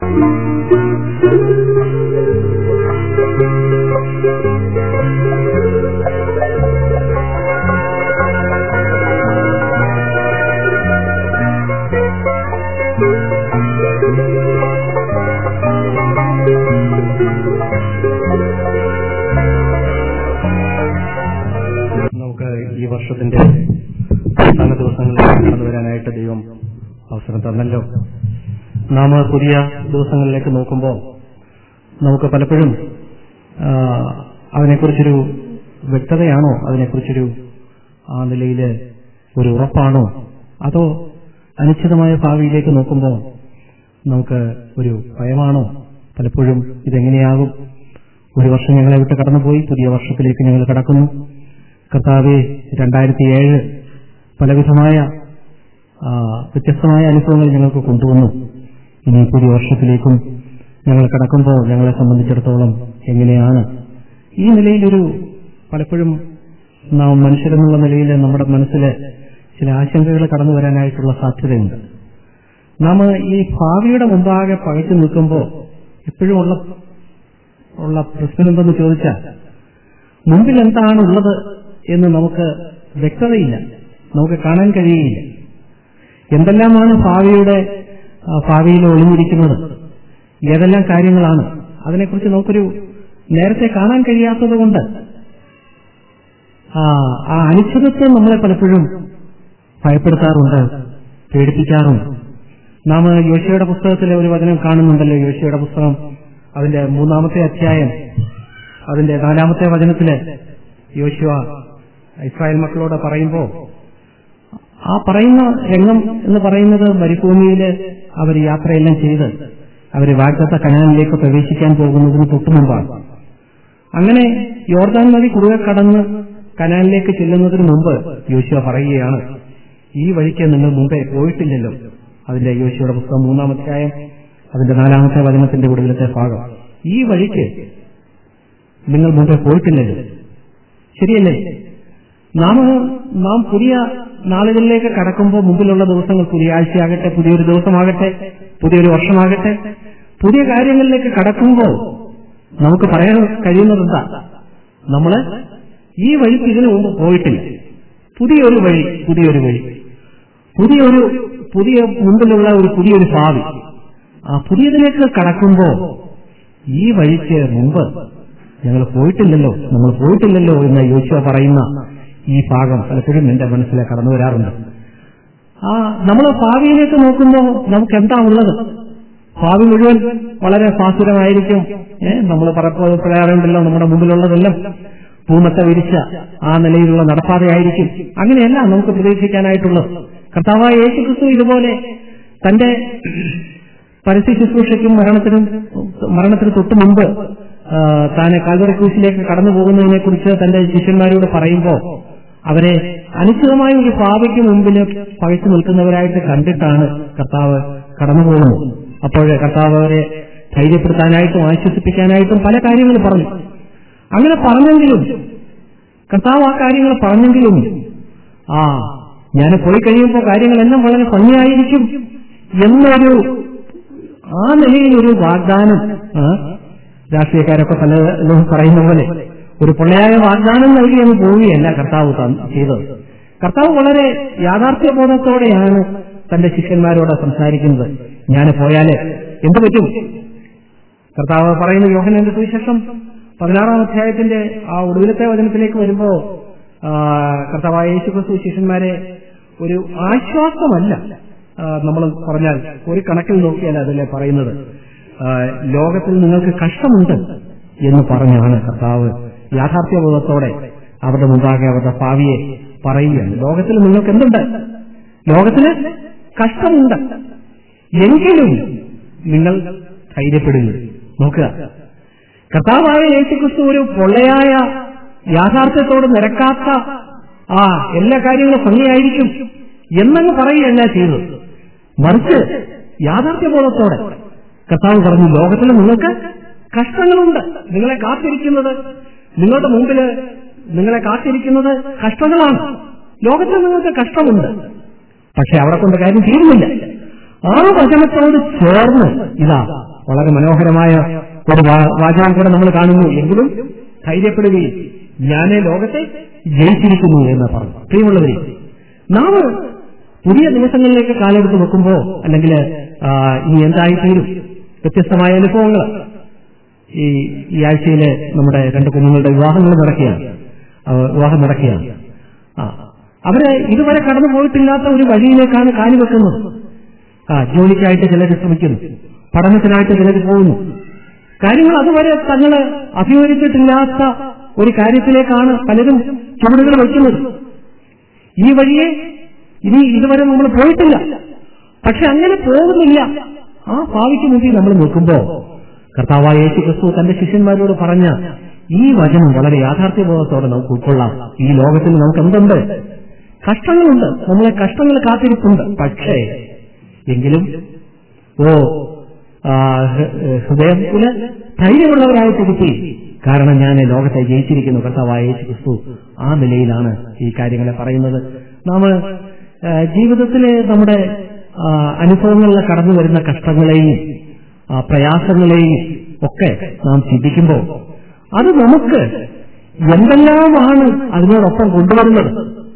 നമുക്ക് ഈ വർഷത്തിന്റെ അവസാന ദിവസങ്ങളിലേക്ക് കടന്നു വരാനായിട്ട് ദൈവം അവസരം തന്നല്ലോ നാം പുതിയ ദിവസങ്ങളിലേക്ക് നോക്കുമ്പോൾ നമുക്ക് പലപ്പോഴും ആ, അതിനെക്കുറിച്ചൊരു വ്യക്തതയാണോ അതിനെക്കുറിച്ചൊരു ആ നിലയിൽ ഒരു ഉറപ്പാണോ അതോ അനിശ്ചിതമായ ഭാവിയിലേക്ക് നോക്കുമ്പോൾ നമുക്ക് ഒരു ഭയമാണോ പലപ്പോഴും ഇതെങ്ങനെയാകും ഒരു വർഷം ഞങ്ങളെ വിട്ട് കടന്നുപോയി പുതിയ വർഷത്തിലേക്ക് ഞങ്ങൾ കടക്കുന്നു കർത്താവെ രണ്ടായിരത്തി ഏഴ് പലവിധമായ ആ, വ്യത്യസ്തമായ അനുഭവങ്ങൾ ഞങ്ങൾക്ക് കൊണ്ടുവന്നു ഇനി പുതിയ വർഷത്തിലേക്കും ഞങ്ങൾ കടക്കുമ്പോൾ ഞങ്ങളെ സംബന്ധിച്ചിടത്തോളം എങ്ങനെയാണ് ഈ നിലയിലൊരു പലപ്പോഴും നാം മനുഷ്യരെന്നുള്ള നിലയിൽ നമ്മുടെ മനസ്സിൽ ചില ആശങ്കകൾ കടന്നു വരാനായിട്ടുള്ള സാധ്യതയുണ്ട് നാം ഈ ഭാവിയുടെ മുമ്പാകെ പകച്ചു നിൽക്കുമ്പോൾ എപ്പോഴും ഉള്ള ഉള്ള പ്രശ്നം എന്തെന്ന് ചോദിച്ചാൽ മുമ്പിൽ എന്താണ് ഉള്ളത് എന്ന് നമുക്ക് വ്യക്തതയില്ല നമുക്ക് കാണാൻ കഴിയുകയില്ല എന്തെല്ലാമാണ് ഭാവിയുടെ ആ, ഭാവിയിൽ ഒളിഞ്ഞിരിക്കുന്നത് ഏതെല്ലാം കാര്യങ്ങളാണ് അതിനെക്കുറിച്ച് നമുക്കൊരു നേരത്തെ കാണാൻ കഴിയാത്തത് കൊണ്ട് ആ ആ അനിശ്ചിതത്വം നമ്മളെ പലപ്പോഴും ഭയപ്പെടുത്താറുണ്ട് പേടിപ്പിക്കാറുണ്ട് നാം യോശയുടെ പുസ്തകത്തിലെ ഒരു വചനം കാണുന്നുണ്ടല്ലോ യോശയുടെ പുസ്തകം അതിന്റെ മൂന്നാമത്തെ അധ്യായം അതിന്റെ നാലാമത്തെ വചനത്തില് യോശുവ ഇസ്രായേൽ മക്കളോട് പറയുമ്പോൾ ആ പറയുന്ന രംഗം എന്ന് പറയുന്നത് മരുഭൂമിയില് അവർ യാത്രയെല്ലാം ചെയ്ത് അവർ വാഗ്ദത്ത കനാലിലേക്ക് പ്രവേശിക്കാൻ പോകുന്നതിന് തൊട്ടു മുമ്പാണ് അങ്ങനെ യോർദാൻ നദി കുറുകെ കടന്ന് കനാലിലേക്ക് ചെല്ലുന്നതിന് മുമ്പ് യോശുവ പറയുകയാണ് ഈ വഴിക്ക് നിങ്ങൾ മുമ്പേ പോയിട്ടില്ലല്ലോ അതിന്റെ യോശുവയുടെ പുസ്തകം മൂന്നാമധ്യായം അതിന്റെ നാലാമത്തെ വചനത്തിന്റെ ഒടുവിലത്തെ ഭാഗം ഈ വഴിക്ക് നിങ്ങൾ മുമ്പേ പോയിട്ടില്ലല്ലോ ശരിയല്ലേ നാം നാം പുതിയ നാളുകളിലേക്ക് കടക്കുമ്പോൾ മുമ്പിലുള്ള ദിവസങ്ങൾ പുതിയ ആഴ്ചയാകട്ടെ പുതിയൊരു ദിവസമാകട്ടെ പുതിയൊരു വർഷമാകട്ടെ പുതിയ കാര്യങ്ങളിലേക്ക് കടക്കുമ്പോൾ നമുക്ക് പറയാൻ കഴിയുന്നത് എന്താ നമ്മള് ഈ വഴിക്ക് ഇതിനു മുമ്പ് പോയിട്ടില്ല പുതിയൊരു വഴി പുതിയൊരു വഴി പുതിയൊരു പുതിയ മുമ്പിലുള്ള ഒരു പുതിയൊരു ഭാവി ആ പുതിയതിലേക്ക് കടക്കുമ്പോൾ ഈ വഴിക്ക് മുമ്പ് ഞങ്ങൾ പോയിട്ടില്ലല്ലോ നമ്മൾ പോയിട്ടില്ലല്ലോ എന്ന് യോശുവ പറയുന്ന ഈ ഭാഗം പലപ്പോഴും എന്റെ മനസ്സിൽ കടന്നു വരാറുണ്ട് ആ നമ്മൾ ഭാവിയിലേക്ക് നോക്കുമ്പോൾ നമുക്ക് എന്താ ഉള്ളത് ഭാവി മുഴുവൻ വളരെ സാസുരമായിരിക്കും ഏഹ് നമ്മൾ പറയാറുണ്ടല്ലോ നമ്മുടെ മുമ്പിലുള്ളതെല്ലാം പൂമത്ത വിരിച്ച ആ നിലയിലുള്ള നടപ്പാതയായിരിക്കും അങ്ങനെയല്ല നമുക്ക് പ്രതീക്ഷിക്കാനായിട്ടുള്ളത് കർത്താവായ യേശു ക്രിസ്തു ഇതുപോലെ തന്റെ പരസ്യ ശുശ്രൂഷയ്ക്കും മരണത്തിനും മരണത്തിന് തൊട്ടു മുമ്പ് ആ, താനെ കാൽവരക്കൂശിലേക്ക് കടന്നു പോകുന്നതിനെ കുറിച്ച് തന്റെ ശിഷ്യന്മാരോട് പറയുമ്പോൾ അവരെ അനിശ്ചിതമായ ഒരു ഭാവിക്ക് മുമ്പിൽ പകച്ചു നിൽക്കുന്നവരായിട്ട് കണ്ടിട്ടാണ് കർത്താവ് കടന്നു പോകുന്നത് അപ്പോൾ കർത്താവ് അവരെ ധൈര്യപ്പെടുത്താനായിട്ടും ആശ്വസിപ്പിക്കാനായിട്ടും പല കാര്യങ്ങൾ പറഞ്ഞു അങ്ങനെ പറഞ്ഞെങ്കിലും കർത്താവ് ആ കാര്യങ്ങൾ പറഞ്ഞെങ്കിലും ആ ഞാൻ പോയി കഴിയുമ്പോൾ കാര്യങ്ങളെല്ലാം വളരെ ഭംഗിയായിരിക്കും എന്നൊരു ആ നിലയിൽ ഒരു വാഗ്ദാനം ആ, രാഷ്ട്രീയക്കാരൊക്കെ പലതും പറയുന്ന പോലെ ഒരു പൊള്ളയായ വാഗ്ദാനം നൽകി അങ്ങ് പോവുകയല്ല കർത്താവ് തന്ന- ചെയ്തത് കർത്താവ് വളരെ യാഥാർത്ഥ്യബോധത്തോടെയാണ് തന്റെ ശിഷ്യന്മാരോട് സംസാരിക്കുന്നത് ഞാൻ പോയാല് എന്ത് പറ്റും കർത്താവ് പറയുന്ന യോഹനന്റെ സുവിശേഷം പതിനാറാം അധ്യായത്തിന്റെ ആ ഒടുവിലത്തെ വചനത്തിലേക്ക് വരുമ്പോ ആ, കർത്താവായ യേശു ക്രിസ്തു ശിഷ്യന്മാരെ ഒരു ആശ്വാസമല്ല നമ്മൾ പറഞ്ഞാൽ ഒരു കണക്കിൽ നോക്കിയാൽ അതിലെ പറയുന്നത് ആ, ലോകത്തിൽ നിങ്ങൾക്ക് കഷ്ടമുണ്ട് എന്ന് പറഞ്ഞാണ് കർത്താവ് യാഥാർത്ഥ്യബോധത്തോടെ അവരുടെ മുമ്പാകെ അവരുടെ ഭാവിയെ പറയുകയാണ് ലോകത്തിൽ നിങ്ങൾക്ക് എന്തുണ്ട് ലോകത്തിന് കഷ്ടമുണ്ട് എങ്കിലും നിങ്ങൾ ധൈര്യപ്പെടുന്നു നോക്കുക കർത്താവായ യേശുക്രിസ്തു ഒരു പൊള്ളയായ യാഥാർത്ഥ്യത്തോട് നിരക്കാത്ത ആ എല്ലാ കാര്യങ്ങളും ഭംഗിയായിരിക്കും എന്നങ്ങ് പറയുകയല്ല ചെയ്തത് മറിച്ച് യാഥാർത്ഥ്യബോധത്തോടെ കർത്താവ് പറഞ്ഞു ലോകത്തിൽ നിങ്ങൾക്ക് കഷ്ടങ്ങളുണ്ട് നിങ്ങളെ കാത്തിരിക്കുന്നത് നിങ്ങളുടെ മുമ്പിൽ നിങ്ങളെ കാത്തിരിക്കുന്നത് കഷ്ടങ്ങളാണ് ലോകത്തിൽ നിങ്ങൾക്ക് കഷ്ടമുണ്ട് പക്ഷെ അവിടെ കൊണ്ട് കാര്യം തീരുന്നില്ല ആ വചനത്തോട് ചേർന്ന് ഇതാ വളരെ മനോഹരമായ ഒരു വാ- വാചകം കൂടെ നമ്മൾ കാണുന്നു എങ്കിലും ധൈര്യപ്പെടുകയും ഞാനേ ലോകത്തെ ജയിച്ചിരിക്കുന്നു എന്ന് പറഞ്ഞു പ്രിയമുള്ളവരെ നാം പുതിയ ദിവസങ്ങളിലേക്ക് കാലെടുത്ത് വെക്കുമ്പോ അല്ലെങ്കിൽ ആ, ഇനി എന്തായിത്തീരും വ്യത്യസ്തമായ അനുഭവങ്ങൾ ഈ ഈ ആഴ്ചയില് നമ്മുടെ രണ്ട് കുഞ്ഞുങ്ങളുടെ വിവാഹങ്ങൾ നടക്കുകയാണ് ആ, വിവാഹം നടക്കുകയാണ് ആ അവര് ഇതുവരെ കടന്നു പോയിട്ടില്ലാത്ത ഒരു വഴിയിലേക്കാണ് കാലുവെക്കുന്നത് ആ ജോലിക്കായിട്ട് ചിലർ ശ്രമിക്കുന്നു പഠനത്തിനായിട്ട് ചിലർ പോകുന്നു കാര്യങ്ങൾ അതുവരെ തങ്ങള് അഭിമുഖിച്ചിട്ടില്ലാത്ത ഒരു കാര്യത്തിലേക്കാണ് പലരും ചുവടുകൾ വയ്ക്കുന്നത് ഈ വഴിയെ ഇനി ഇതുവരെ നമ്മൾ പോയിട്ടില്ല പക്ഷെ അങ്ങനെ പോകുന്നില്ല ആ ഭാവിക്ക് മുമ്പിൽ നമ്മൾ നിൽക്കുമ്പോ കർത്താവായ യേശു ക്രിസ്തു തന്റെ ശിഷ്യന്മാരോട് പറഞ്ഞ ഈ വചനം വളരെ യാഥാർത്ഥ്യബോധത്തോടെ നമുക്ക് ഉൾക്കൊള്ളാം ഈ ലോകത്തിൽ നമുക്ക് എന്തുണ്ട് കഷ്ടങ്ങളുണ്ട് നമ്മളെ കഷ്ടങ്ങൾ കാത്തിരിപ്പുണ്ട് പക്ഷേ എങ്കിലും ഓ ആ, ഹൃ- ഹൃദയത്തില് ധൈര്യമുള്ളവരായിട്ട് കിട്ടി കാരണം ഞാൻ ലോകത്തെ ജയിച്ചിരിക്കുന്നു കർത്താവായ യേശു ക്രിസ്തു ആ നിലയിലാണ് ഈ കാര്യങ്ങളെ പറയുന്നത് നാം ആ, ജീവിതത്തിലെ നമ്മുടെ ആ, അനുഭവങ്ങളിൽ കടന്നു വരുന്ന കഷ്ടങ്ങളെയും ആ, പ്രയാസങ്ങളെയും ഒക്കെ നാം ചിന്തിക്കുമ്പോൾ അത് നമുക്ക് എന്തെല്ലാമാണ് അതിനോടൊപ്പം കൊണ്ടുവരുന്നത്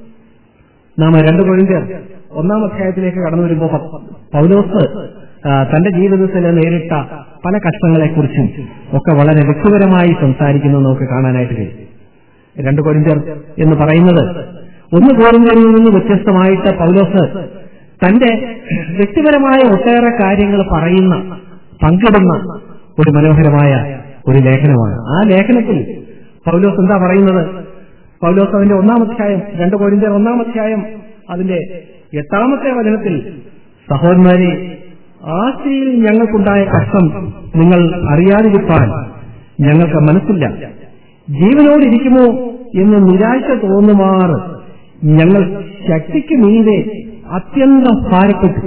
നാം രണ്ട് കൊഴിഞ്ചർ ഒന്നാം അധ്യായത്തിലേക്ക് കടന്നു വരുമ്പോൾ പ- പൗലോസ് ആ, തന്റെ ജീവിതത്തിൽ നേരിട്ട പല കഷ്ടങ്ങളെക്കുറിച്ചും ഒക്കെ വളരെ വ്യക്തിപരമായി സംസാരിക്കുന്നത് നമുക്ക് കാണാനായിട്ട് കഴിയും രണ്ട് കൊരിന്ത്യർ എന്ന് പറയുന്നത് ഒന്ന് കോരിന്ത്യരിൽ നിന്ന് വ്യത്യസ്തമായിട്ട് പൗലോസ് തന്റെ വ്യക്തിപരമായ ഒട്ടേറെ കാര്യങ്ങൾ പറയുന്ന പങ്കിടുന്ന ഒരു മനോഹരമായ ഒരു ലേഖനമാണ് ആ ലേഖനത്തിൽ പൗലോസ് എന്താ പറയുന്നത് പൗലോസ് അതിന്റെ ഒന്നാം അധ്യായം രണ്ട് കോരിന്ത്യർ ഒന്നാം അധ്യായം അതിന്റെ എട്ടാമത്തെ വചനത്തിൽ സഹോദരന്മാരെ ആശയിൽ ഞങ്ങൾക്കുണ്ടായ കഷ്ടം നിങ്ങൾ അറിയാതിരിക്കാൻ ഞങ്ങൾക്ക് മനസ്സില്ല ജീവനോടിരിക്കുമോ എന്ന് നിരാശ തോന്നുമാറ് ഞങ്ങൾ ശക്തിക്ക് മീതെ അത്യന്തം ഭാരപ്പെട്ടു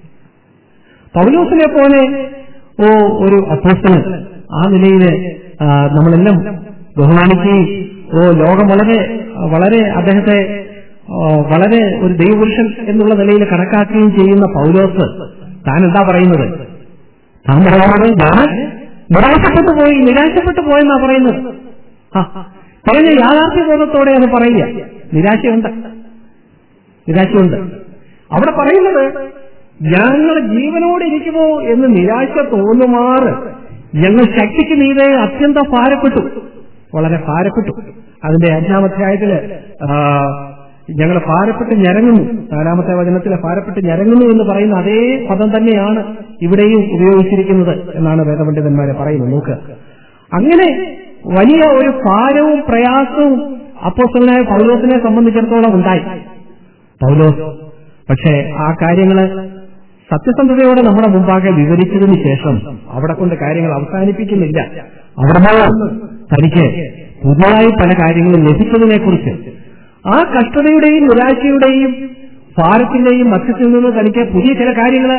പൗലോസിനെ പോലെ ഓ ഒരു അപ്പോസ്റ്റന് ആ നിലയിൽ ആ, നമ്മളെല്ലാം ബഹുമാനിക്കുകയും ഓ ലോകം വളരെ വളരെ അദ്ദേഹത്തെ ആ, വളരെ ഒരു ദൈവപുരുഷൻ എന്നുള്ള നിലയിൽ കണക്കാക്കുകയും ചെയ്യുന്ന പൗലോസ് താൻ എന്താ പറയുന്നത് താൻ പറയുന്നത് ഞാൻ നിരാശപ്പെട്ടു പോയി നിരാശപ്പെട്ടു പോയെന്നാ പറയുന്നത് ആ, തികഞ്ഞ യാഥാർത്ഥ്യബോധത്തോടെ അത് പറയുക നിരാശയുണ്ട് നിരാശയുണ്ട് അവിടെ പറയുന്നത് ഞങ്ങൾ ജീവനോടെ ഇരിക്കുമോ എന്ന് നിരാശ തോന്നുമാറ് ഞങ്ങൾ ശക്തിക്ക് മീതെ അത്യന്തം ഭാരപ്പെട്ടു വളരെ ഭാരപ്പെട്ടു അതിന്റെ അഞ്ചാം അധ്യായത്തില് ആ, ഞങ്ങൾ ഭാരപ്പെട്ട് ഞരങ്ങുന്നു നാലാമത്തെ വചനത്തിലെ ഭാരപ്പെട്ട് ഞരങ്ങുന്നു എന്ന് പറയുന്ന അതേ പദം തന്നെയാണ് ഇവിടെയും ഉപയോഗിച്ചിരിക്കുന്നത് എന്നാണ് വേദപണ്ഡിതന്മാരെ പറയുന്നത് നോക്കുക അങ്ങനെ വലിയ ഒരു ഭാരവും പ്രയാസവും അപ്പോസ്റ്റലനായ പൗലോസിനെ സംബന്ധിച്ചിടത്തോളം ഉണ്ടായി പൗലോസ് പക്ഷേ ആ കാര്യങ്ങള് സത്യസന്ധതയോടെ നമ്മുടെ മുമ്പാകെ വിവരിച്ചതിന് ശേഷം അവിടെ കൊണ്ട് കാര്യങ്ങൾ അവസാനിപ്പിക്കുന്നില്ല അവിടെ നിന്ന് തനിക്ക് പുതുതായി പല കാര്യങ്ങളും ലഭിച്ചതിനെ കുറിച്ച് ആ കഷ്ടതയുടെയും നിരാശയുടെയും ഭാരത്തിന്റെയും മധ്യത്തിൽ നിന്ന് തനിക്ക് പുതിയ ചില കാര്യങ്ങൾ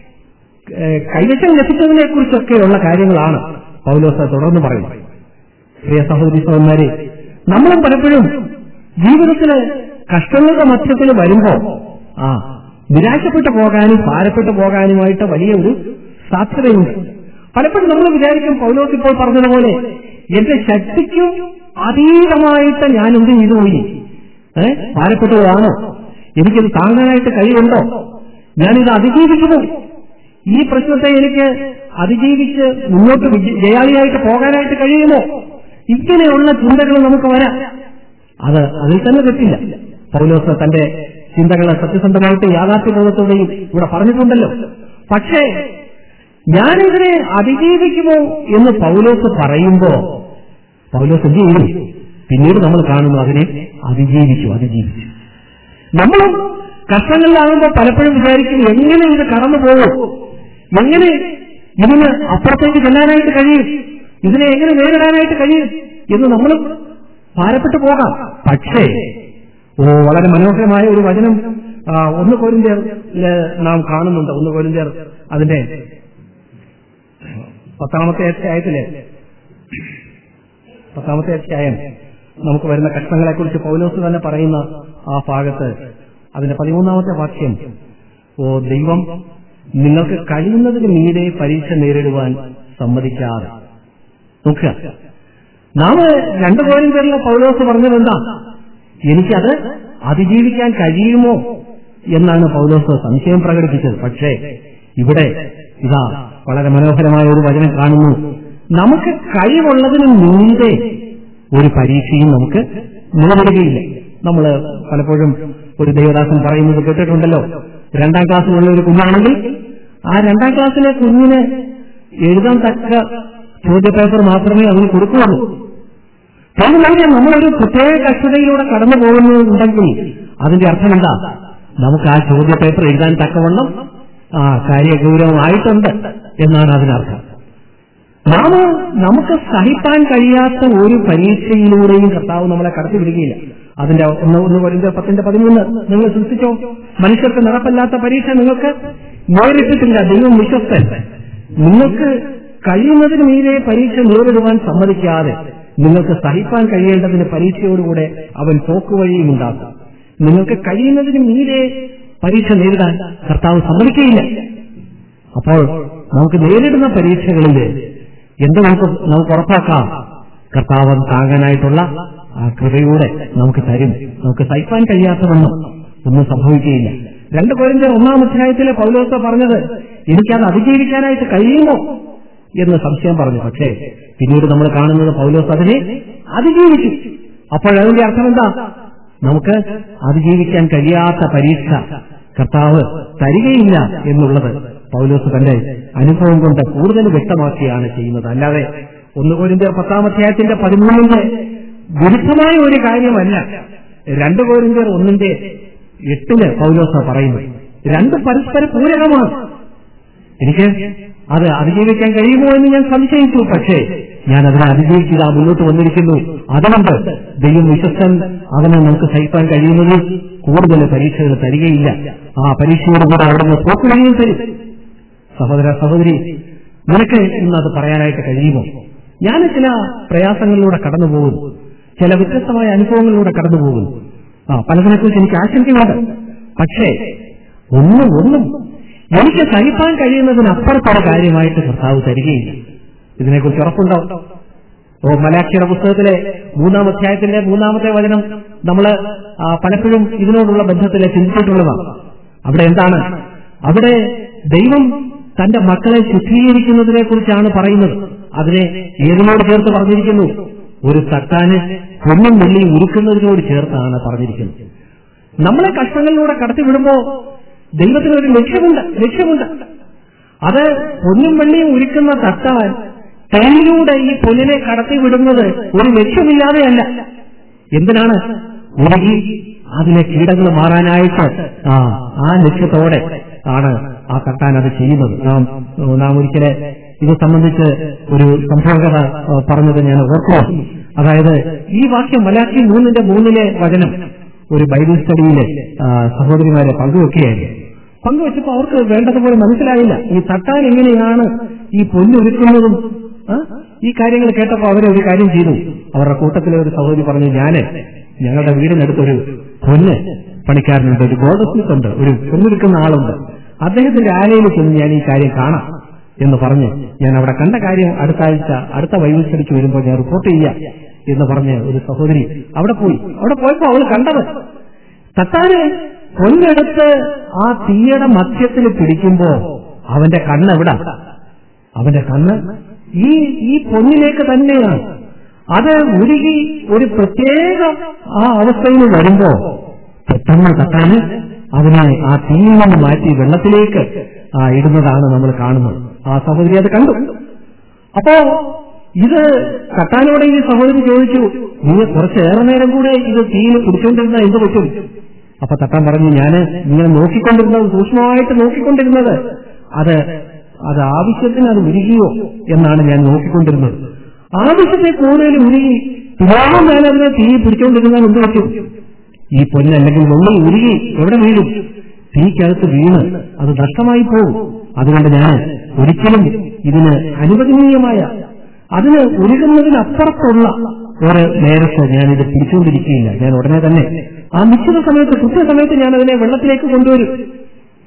കൈവശം ലഭിച്ചതിനെ കുറിച്ചൊക്കെയുള്ള കാര്യങ്ങളാണ് പൗലോസ് തുടർന്ന് പറയുന്നത് പ്രിയ സഹോദരി സഹോദരന്മാരെ നമ്മളും പലപ്പോഴും ജീവിതത്തില് കഷ്ടങ്ങളുടെ മധ്യത്തിൽ വരുമ്പോ ആ നിരാശപ്പെട്ടു പോകാനും ഭാരപ്പെട്ടു പോകാനുമായിട്ട് വലിയ ഒരു സാധ്യതയുണ്ട് പലപ്പോഴും നമ്മൾ വിചാരിക്കും പൗലോസ് ഇപ്പോൾ പറഞ്ഞതുപോലെ എന്റെ ശക്തിക്കും അതീതമായിട്ട് ഞാൻ എന്ത് ചെയ്തു പോയി ഏ ഭാരപ്പെട്ടതാണോ എനിക്കിത് താങ്ങാനായിട്ട് കഴിവുണ്ടോ ഞാനിത് അതിജീവിക്കുമോ ഈ പ്രശ്നത്തെ എനിക്ക് അതിജീവിച്ച് മുന്നോട്ട് വിജ- ജയാളിയായിട്ട് പോകാനായിട്ട് കഴിയുമോ ഇങ്ങനെയുള്ള ചിന്തകൾ നമുക്ക് വരാം അത് അതിൽ തന്നെ തെറ്റില്ല പൗലോസ് തന്റെ ചിന്തകളെ സത്യസന്ധമായിട്ട് യാഥാർത്ഥ്യബോധത്തോടെയും ഇവിടെ പറഞ്ഞിട്ടുണ്ടല്ലോ പക്ഷേ ഞാനിതിനെ അതിജീവിക്കുമോ എന്ന് പൗലോസ് പറയുമ്പോ പൗലോസ് എന്ത് ചെയ്യും പിന്നീട് നമ്മൾ കാണുന്നു അതിനെ അതിജീവിച്ചു അതിജീവിച്ചു നമ്മളും കഷ്ടങ്ങളിലാകുമ്പോൾ പലപ്പോഴും വിചാരിക്കും എങ്ങനെ ഇത് കടന്നു പോകും എങ്ങനെ ഇതിന് അപ്പുറത്തേക്ക് ചെല്ലാനായിട്ട് കഴിയും ഇതിനെ എങ്ങനെ നേരിടാനായിട്ട് കഴിയും എന്ന് നമ്മൾ ഭാരപ്പെട്ടു പോകാം പക്ഷേ ഓ വളരെ മനോഹരമായ ഒരു വചനം ആ, ഒന്ന് കോരിന്ത്യർ നാം കാണുന്നുണ്ട് ഒന്ന് കോരിന്ത്യർ അതിന്റെ പത്താമത്തെ അധ്യായത്തില് പത്താമത്തെ അധ്യായം നമുക്ക് വരുന്ന കഷ്ണങ്ങളെക്കുറിച്ച് പൗലോസ് തന്നെ പറയുന്ന ആ ഭാഗത്ത് അതിന്റെ പതിമൂന്നാമത്തെ വാക്യം ഓ ദൈവം നിങ്ങൾക്ക് കഴിയുന്നതിന് മീതെ പരീക്ഷ നേരിടുവാൻ സമ്മതിക്കാതെ നോക്കുക നാം രണ്ടു പോലും പേരിലെ പൗലോസ് പറഞ്ഞത് എന്താ എനിക്കത് അതിജീവിക്കാൻ കഴിയുമോ എന്നാണ് പൗലോസ് സംശയം പ്രകടിപ്പിച്ചത് പക്ഷേ ഇവിടെ ഇതാ വളരെ മനോഹരമായ ഒരു വചനം കാണുന്നു നമുക്ക് കഴിവുള്ളതിന് മീതെ ഒരു പരീക്ഷയും നമുക്ക് നേരിടുകയില്ല നമ്മൾ പലപ്പോഴും ഒരു ദേവദാസൻ പറയുന്നത് കേട്ടിട്ടുണ്ടല്ലോ രണ്ടാം ക്ലാസ്സിലുള്ള ഒരു കുഞ്ഞാണെങ്കിൽ ആ രണ്ടാം ക്ലാസ്സിലെ കുഞ്ഞിന് എഴുതാൻ തക്ക ചോദ്യപേപ്പർ മാത്രമേ അവന് കൊടുക്കുകയുള്ളൂ കാരണം നമ്മളൊരു പ്രത്യേക കഷ്ടതയിലൂടെ കടന്നു പോകുന്നുണ്ടെങ്കിൽ അതിന്റെ അർത്ഥം എന്താ നമുക്ക് ആ ചോദ്യപേപ്പർ എഴുതാൻ തക്കവണ്ണം ആ കാര്യഗൗരവമായിട്ടുണ്ട് എന്നാണ് അതിനർത്ഥം നാം നമുക്ക് സഹിക്കാൻ കഴിയാത്ത ഒരു പരീക്ഷയിലൂടെയും കർത്താവ് നമ്മളെ കടത്തിവിടുകയില്ല അതിന്റെ ഒന്ന് ഒന്ന് വരുന്ന പത്തിന്റെ പതിമൂന്ന് നിങ്ങൾ ശ്രദ്ധിച്ചോ മനുഷ്യർക്ക് നടപ്പല്ലാത്ത പരീക്ഷ നിങ്ങൾക്ക് നേരിട്ടിട്ടില്ല ദൈവം വിശ്വസ്തൻ നിങ്ങൾക്ക് കഴിയുന്നതിന് മീതെ പരീക്ഷ നേരിടുവാൻ സമ്മതിക്കാതെ നിങ്ങൾക്ക് സഹിപ്പാൻ കഴിയേണ്ടതിന് പരീക്ഷയോടുകൂടെ അവൻ പോക്കുവഴിയും ഉണ്ടാക്കും നിങ്ങൾക്ക് കഴിയുന്നതിന് മീതെ പരീക്ഷ നേരിടാൻ കർത്താവ് സമ്മതിക്കുകയില്ല അപ്പോൾ നമുക്ക് നേരിടുന്ന പരീക്ഷകളിൽ എന്ത് നമുക്ക് നമുക്ക് ഉറപ്പാക്കാം കർത്താവ് താങ്ങാനായിട്ടുള്ള ആ കൃപയൂടെ നമുക്ക് തരും നമുക്ക് സഹിപ്പാൻ കഴിയാത്തവണ്ണം ഒന്നും സംഭവിക്കുകയില്ല രണ്ട് പേരിന്റെ ഒന്നാം അധ്യായത്തിലെ പൗലോസ പറഞ്ഞത് എനിക്കത് അതിജീവിക്കാനായിട്ട് കഴിയുമോ എന്ന് സംശയം പറഞ്ഞു പക്ഷേ പിന്നീട് നമ്മൾ കാണുന്നത് പൗലോസ് അതിനെ അതിജീവിച്ചു അപ്പോഴതിന്റെ അർത്ഥം എന്താ നമുക്ക് അതിജീവിക്കാൻ കഴിയാത്ത പരീക്ഷ കർത്താവ് തരികയില്ല എന്നുള്ളത് പൗലോസ് തന്റെ അനുഭവം കൊണ്ട് കൂടുതൽ വ്യക്തമാക്കിയാണ് ചെയ്യുന്നത് അല്ലാതെ ഒന്ന് കോരിന്ത്യർ പത്താം അധ്യായത്തിന്റെ പതിമൂന്നിന്റെ വിരുദ്ധമായ ഒരു കാര്യമല്ല രണ്ടു കോരിന്ത്യർ ഒന്നിന്റെ എട്ടിന് പൗലോസ പറയുന്നു രണ്ട് പരസ്പര പൂരകമാണ് എനിക്ക് അത് അതിജീവിക്കാൻ കഴിയുമോ എന്ന് ഞാൻ സംശയിച്ചു പക്ഷേ ഞാൻ അതിനെ അതിജീവിച്ചത് ആ മുന്നോട്ട് വന്നിരിക്കുന്നു അതുകൊണ്ട് ദൈവം വിശ്വസ്തൻ അവനെ നമുക്ക് സഹിക്കാൻ കഴിയുന്നത് കൂടുതൽ പരീക്ഷകൾ തരികയില്ല ആ പരീക്ഷയോട് കൂടെ അവിടുന്ന് പോക്കുകയും തരും സഹോദര സഹോദരി നിനക്ക് ഇന്ന് അത് പറയാനായിട്ട് കഴിയുമോ ഞാൻ ചില പ്രയാസങ്ങളിലൂടെ കടന്നു പോകുന്നു ചില വ്യത്യസ്തമായ അനുഭവങ്ങളിലൂടെ കടന്നു പോകുന്നു ആ പലതിനെക്കുറിച്ച് എനിക്ക് ആശങ്കയുണ്ട് പക്ഷേ ഒന്നും ഒന്നും എനിക്ക് സഹിപ്പാൻ കഴിയുന്നതിനപ്പുറത്തുള്ള കാര്യമായിട്ട് കർത്താവ് തരികയില്ല ഇതിനെക്കുറിച്ച് ഉറപ്പുണ്ടോ ഓ മലാഖിയുടെ പുസ്തകത്തിലെ മൂന്നാം അധ്യായത്തിന്റെ മൂന്നാമത്തെ വചനം നമ്മൾ പലപ്പോഴും ഇതിനോടുള്ള ബന്ധത്തിൽ ചിന്തിച്ചിട്ടുള്ളതാണ് അവിടെ എന്താണ് അവിടെ ദൈവം തന്റെ മക്കളെ ശുദ്ധീകരിക്കുന്നതിനെ കുറിച്ചാണ് പറയുന്നത് അതിനെ ഏതിനോട് ചേർത്ത് പറഞ്ഞിരിക്കുന്നു ഒരു തട്ടാന് പൊന്നും വെള്ളിയും ഉരുക്കുന്നതിനോട് ചേർത്താണ് പറഞ്ഞിരിക്കുന്നത് നമ്മളെ കഷ്ടങ്ങളിലൂടെ കടത്തിവിടുമ്പോ ദൈവത്തിന് ഒരു ലക്ഷ്യമുണ്ട് ലക്ഷ്യമുണ്ട് അത് പൊന്നും വെള്ളിയും ഉരുക്കുന്ന തട്ടാൻ തേനിലൂടെ ഈ പൊന്നിനെ കടത്തിവിടുന്നത് ഒരു ലക്ഷ്യമില്ലാതെയല്ല എന്തിനാണ് ഉരുകി അതിലെ കീടങ്ങൾ മാറാനായിട്ട് ആ ആ ലക്ഷ്യത്തോടെ ആണ് ആ കട്ടാൻ അത് ചെയ്യുന്നത് നാം നാം ഒരിക്കലെ ഇത് സംബന്ധിച്ച് ഒരു സംഭവകഥ പറഞ്ഞത് ഞാൻ ഓർക്കുക അതായത് ഈ വാക്യം മലാക്കി മൂന്നിന്റെ മൂന്നിലെ വചനം ഒരു ബൈബിൾ സ്റ്റഡിയിലെ സഹോദരിമാരെ പങ്കുവെക്കുകയായിരുന്നു പങ്കുവെച്ചപ്പോൾ അവർക്ക് വേണ്ടതുപോലെ മനസ്സിലായില്ല ഈ തട്ടാൻ എങ്ങനെയാണ് ഈ പൊന്നൊരുക്കുന്നതും ഈ കാര്യങ്ങൾ കേട്ടപ്പോൾ അവരെ ഒരു കാര്യം ചെയ്തു അവരുടെ കൂട്ടത്തിലെ ഒരു സഹോദരി പറഞ്ഞു ഞാന് ഞങ്ങളുടെ വീടിനടുത്തൊരു പൊന്ന് പണിക്കാരനുണ്ട് ഒരു ഗോഡസ്മിത്ത് ഉണ്ട് ഒരു പൊന്നൊരുക്കുന്ന ആളുണ്ട് അദ്ദേഹത്തിന്റെ ആലയിൽ ചെന്ന് ഞാൻ ഈ കാര്യം കാണാം എന്ന് പറഞ്ഞ് ഞാൻ അവിടെ കണ്ട കാര്യം അടുത്ത ആഴ്ച അടുത്ത വൈവിധ്യടിക്ക് വരുമ്പോൾ ഞാൻ റിപ്പോർട്ട് ചെയ്യാം എന്ന് പറഞ്ഞ് ഒരു സഹോദരി അവിടെ പോയി അവിടെ പോയപ്പോ അവൾ കണ്ടത് തട്ടാന് പൊന്നെടുത്ത് ആ തീയുടെ മധ്യത്തിൽ പിടിക്കുമ്പോ അവന്റെ കണ്ണ് എവിടാ അവന്റെ കണ്ണ് ഈ ഈ പൊന്നിലേക്ക് തന്നെയാണ് അത് ഉരുകി ഒരു പ്രത്യേക ആ അവസ്ഥയിൽ വരുമ്പോ പെട്ടെന്ന് തട്ടാന് അതിനെ ആ തീയിൽ നിന്ന് മാറ്റി വെള്ളത്തിലേക്ക് ആ ഇടുന്നതാണ് നമ്മൾ കാണുന്നത് ആ സഹോദരി അത് കണ്ടു അപ്പോ ഇത് കട്ടാനോടെ ഈ സഹോദരി ചോദിച്ചു നീ കുറച്ചേറെ നേരം കൂടെ ഇത് തീയിൽ പിടിച്ചുകൊണ്ടിരുന്ന എന്ത് പറ്റും അപ്പൊ തട്ടാൻ പറഞ്ഞു ഞാന് ഇങ്ങനെ നോക്കിക്കൊണ്ടിരുന്നത് സൂക്ഷ്മമായിട്ട് നോക്കിക്കൊണ്ടിരുന്നത് അത് അത് ആവശ്യത്തിന് അത് ഉരുകിയോ എന്നാണ് ഞാൻ നോക്കിക്കൊണ്ടിരുന്നത് ആവശ്യത്തെ കൂടുതൽ ഉരുകി പിന്നാലും ഞാൻ അതിനെ തീ പിടിച്ചുകൊണ്ടിരുന്നാൽ എന്ത് പറ്റും ഈ പൊന്ന് അല്ലെങ്കിൽ വെള്ളം ഉരുകി എവിടെ വീഴും തീക്കകത്ത് വീണ് അത് നഷ്ടമായി പോകും അതുകൊണ്ട് ഞാൻ ഒരിക്കലും ഇതിന് അനുവദനീയമായ അതിന് ഉരുകുന്നതിനപ്പുറത്തുള്ള ഒരു നേരത്ത് ഞാനിത് പിടിച്ചുകൊണ്ടിരിക്കുകയില്ല ഞാൻ ഉടനെ തന്നെ ആ നിശ്ചിത സമയത്ത് കൃത്യസമയത്ത് ഞാൻ അതിനെ വെള്ളത്തിലേക്ക് കൊണ്ടുവരും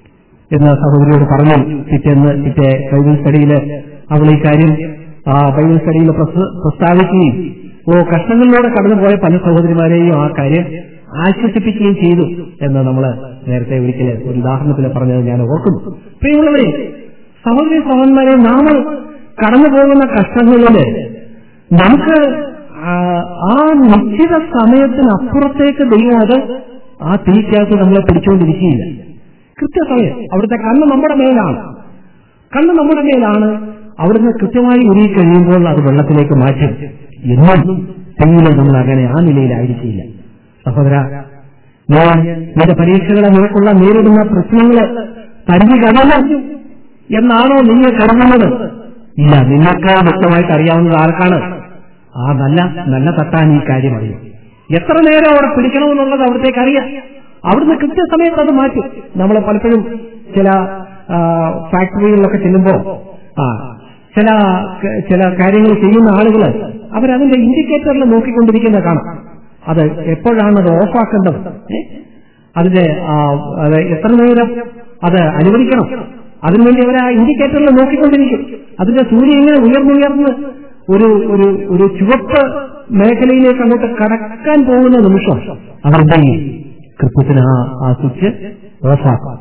എന്ന് സഹോദരിയോട് പറഞ്ഞു പിറ്റേന്ന് പിറ്റേ ബൈബിൾ സ്റ്റഡിയിൽ അവൾ ഈ കാര്യം ആ ബൈബിൾ സ്റ്റഡിയിൽ പ്രസ്ത- പ്രസ്താവിക്കുകയും ഓ കഷ്ടങ്ങളിലൂടെ കടന്നുപോയ പല സഹോദരിമാരെയും ആ കാര്യം ആശ്വസിപ്പിക്കുകയും ചെയ്തു എന്ന് നമ്മൾ നേരത്തെ ഒരിക്കൽ ഒരു ഉദാഹരണത്തിൽ പറഞ്ഞത് ഞാൻ ഓർക്കുന്നു പ്രിയമുള്ളവരെ സഹോദരി സഹോദരന്മാരെ നാം കടന്നു പോകുന്ന കഷ്ടങ്ങളില് നമുക്ക് ആ ആ നിശ്ചിത സമയത്തിനപ്പുറത്തേക്ക് ദൈവം അത് ആ തീക്കകത്ത് നമ്മളെ പിടിച്ചുകൊണ്ടിരിക്കുകയില്ല കൃത്യസമയം അവിടുത്തെ കണ്ണ് നമ്മുടെ മേലാണ് കണ്ണ് നമ്മുടെ മേലാണ് അവിടുന്ന് കൃത്യമായി ഉരുകി കഴിയുമ്പോൾ അത് വെള്ളത്തിലേക്ക് മാറ്റും എന്നും തെങ്ങിലും നമ്മൾ അങ്ങനെ ആ നിലയിലായിരിക്കില്ല സഹോദര ഞാൻ നിന്റെ പരീക്ഷകളെ നിനക്കുള്ള നേരിടുന്ന പ്രശ്നങ്ങള് തരിഞ്ഞു കടന്നു എന്നാണോ നിങ്ങൾ കരുതുന്നത് ഇല്ല നിങ്ങൾക്ക് വ്യക്തമായിട്ട് അറിയാവുന്നത് ആർക്കാണ് ആ നല്ല നല്ല തട്ടാൻ ഈ കാര്യം അറിയും എത്ര നേരം അവിടെ പിടിക്കണമെന്നുള്ളത് അവിടത്തേക്ക് അറിയാം അവിടുന്ന് കൃത്യസമയത്ത് അത് മാറ്റും നമ്മൾ പലപ്പോഴും ചില ആ, ഫാക്ടറികളിലൊക്കെ ചെല്ലുമ്പോൾ ആ ചില ചില കാര്യങ്ങൾ ചെയ്യുന്ന ആളുകൾ അവരതിന്റെ ഇൻഡിക്കേറ്ററിൽ നോക്കിക്കൊണ്ടിരിക്കുന്നത് കാണാം അത് എപ്പോഴാണ് അത് ഓഫാക്കേണ്ടത് ഏ? അതിന്റെ ആ, അത് എത്ര നേരം അത് അനുവദിക്കണം അതിനുവേണ്ടി അവർ ആ ഇൻഡിക്കേറ്ററിൽ നോക്കിക്കൊണ്ടിരിക്കും അതിന്റെ സൂര്യൻ ഇങ്ങനെ ഉയർന്നുയർന്ന് ഒരു ഒരു ഒരു ചുവപ്പ് മേഖലയിലേക്ക് അങ്ങോട്ട് കടക്കാൻ പോകുന്ന നിമിഷം അവരുടെ കൃത്യത്തിന് ആ ആ സ്വിച്ച് ഓഫാക്കാം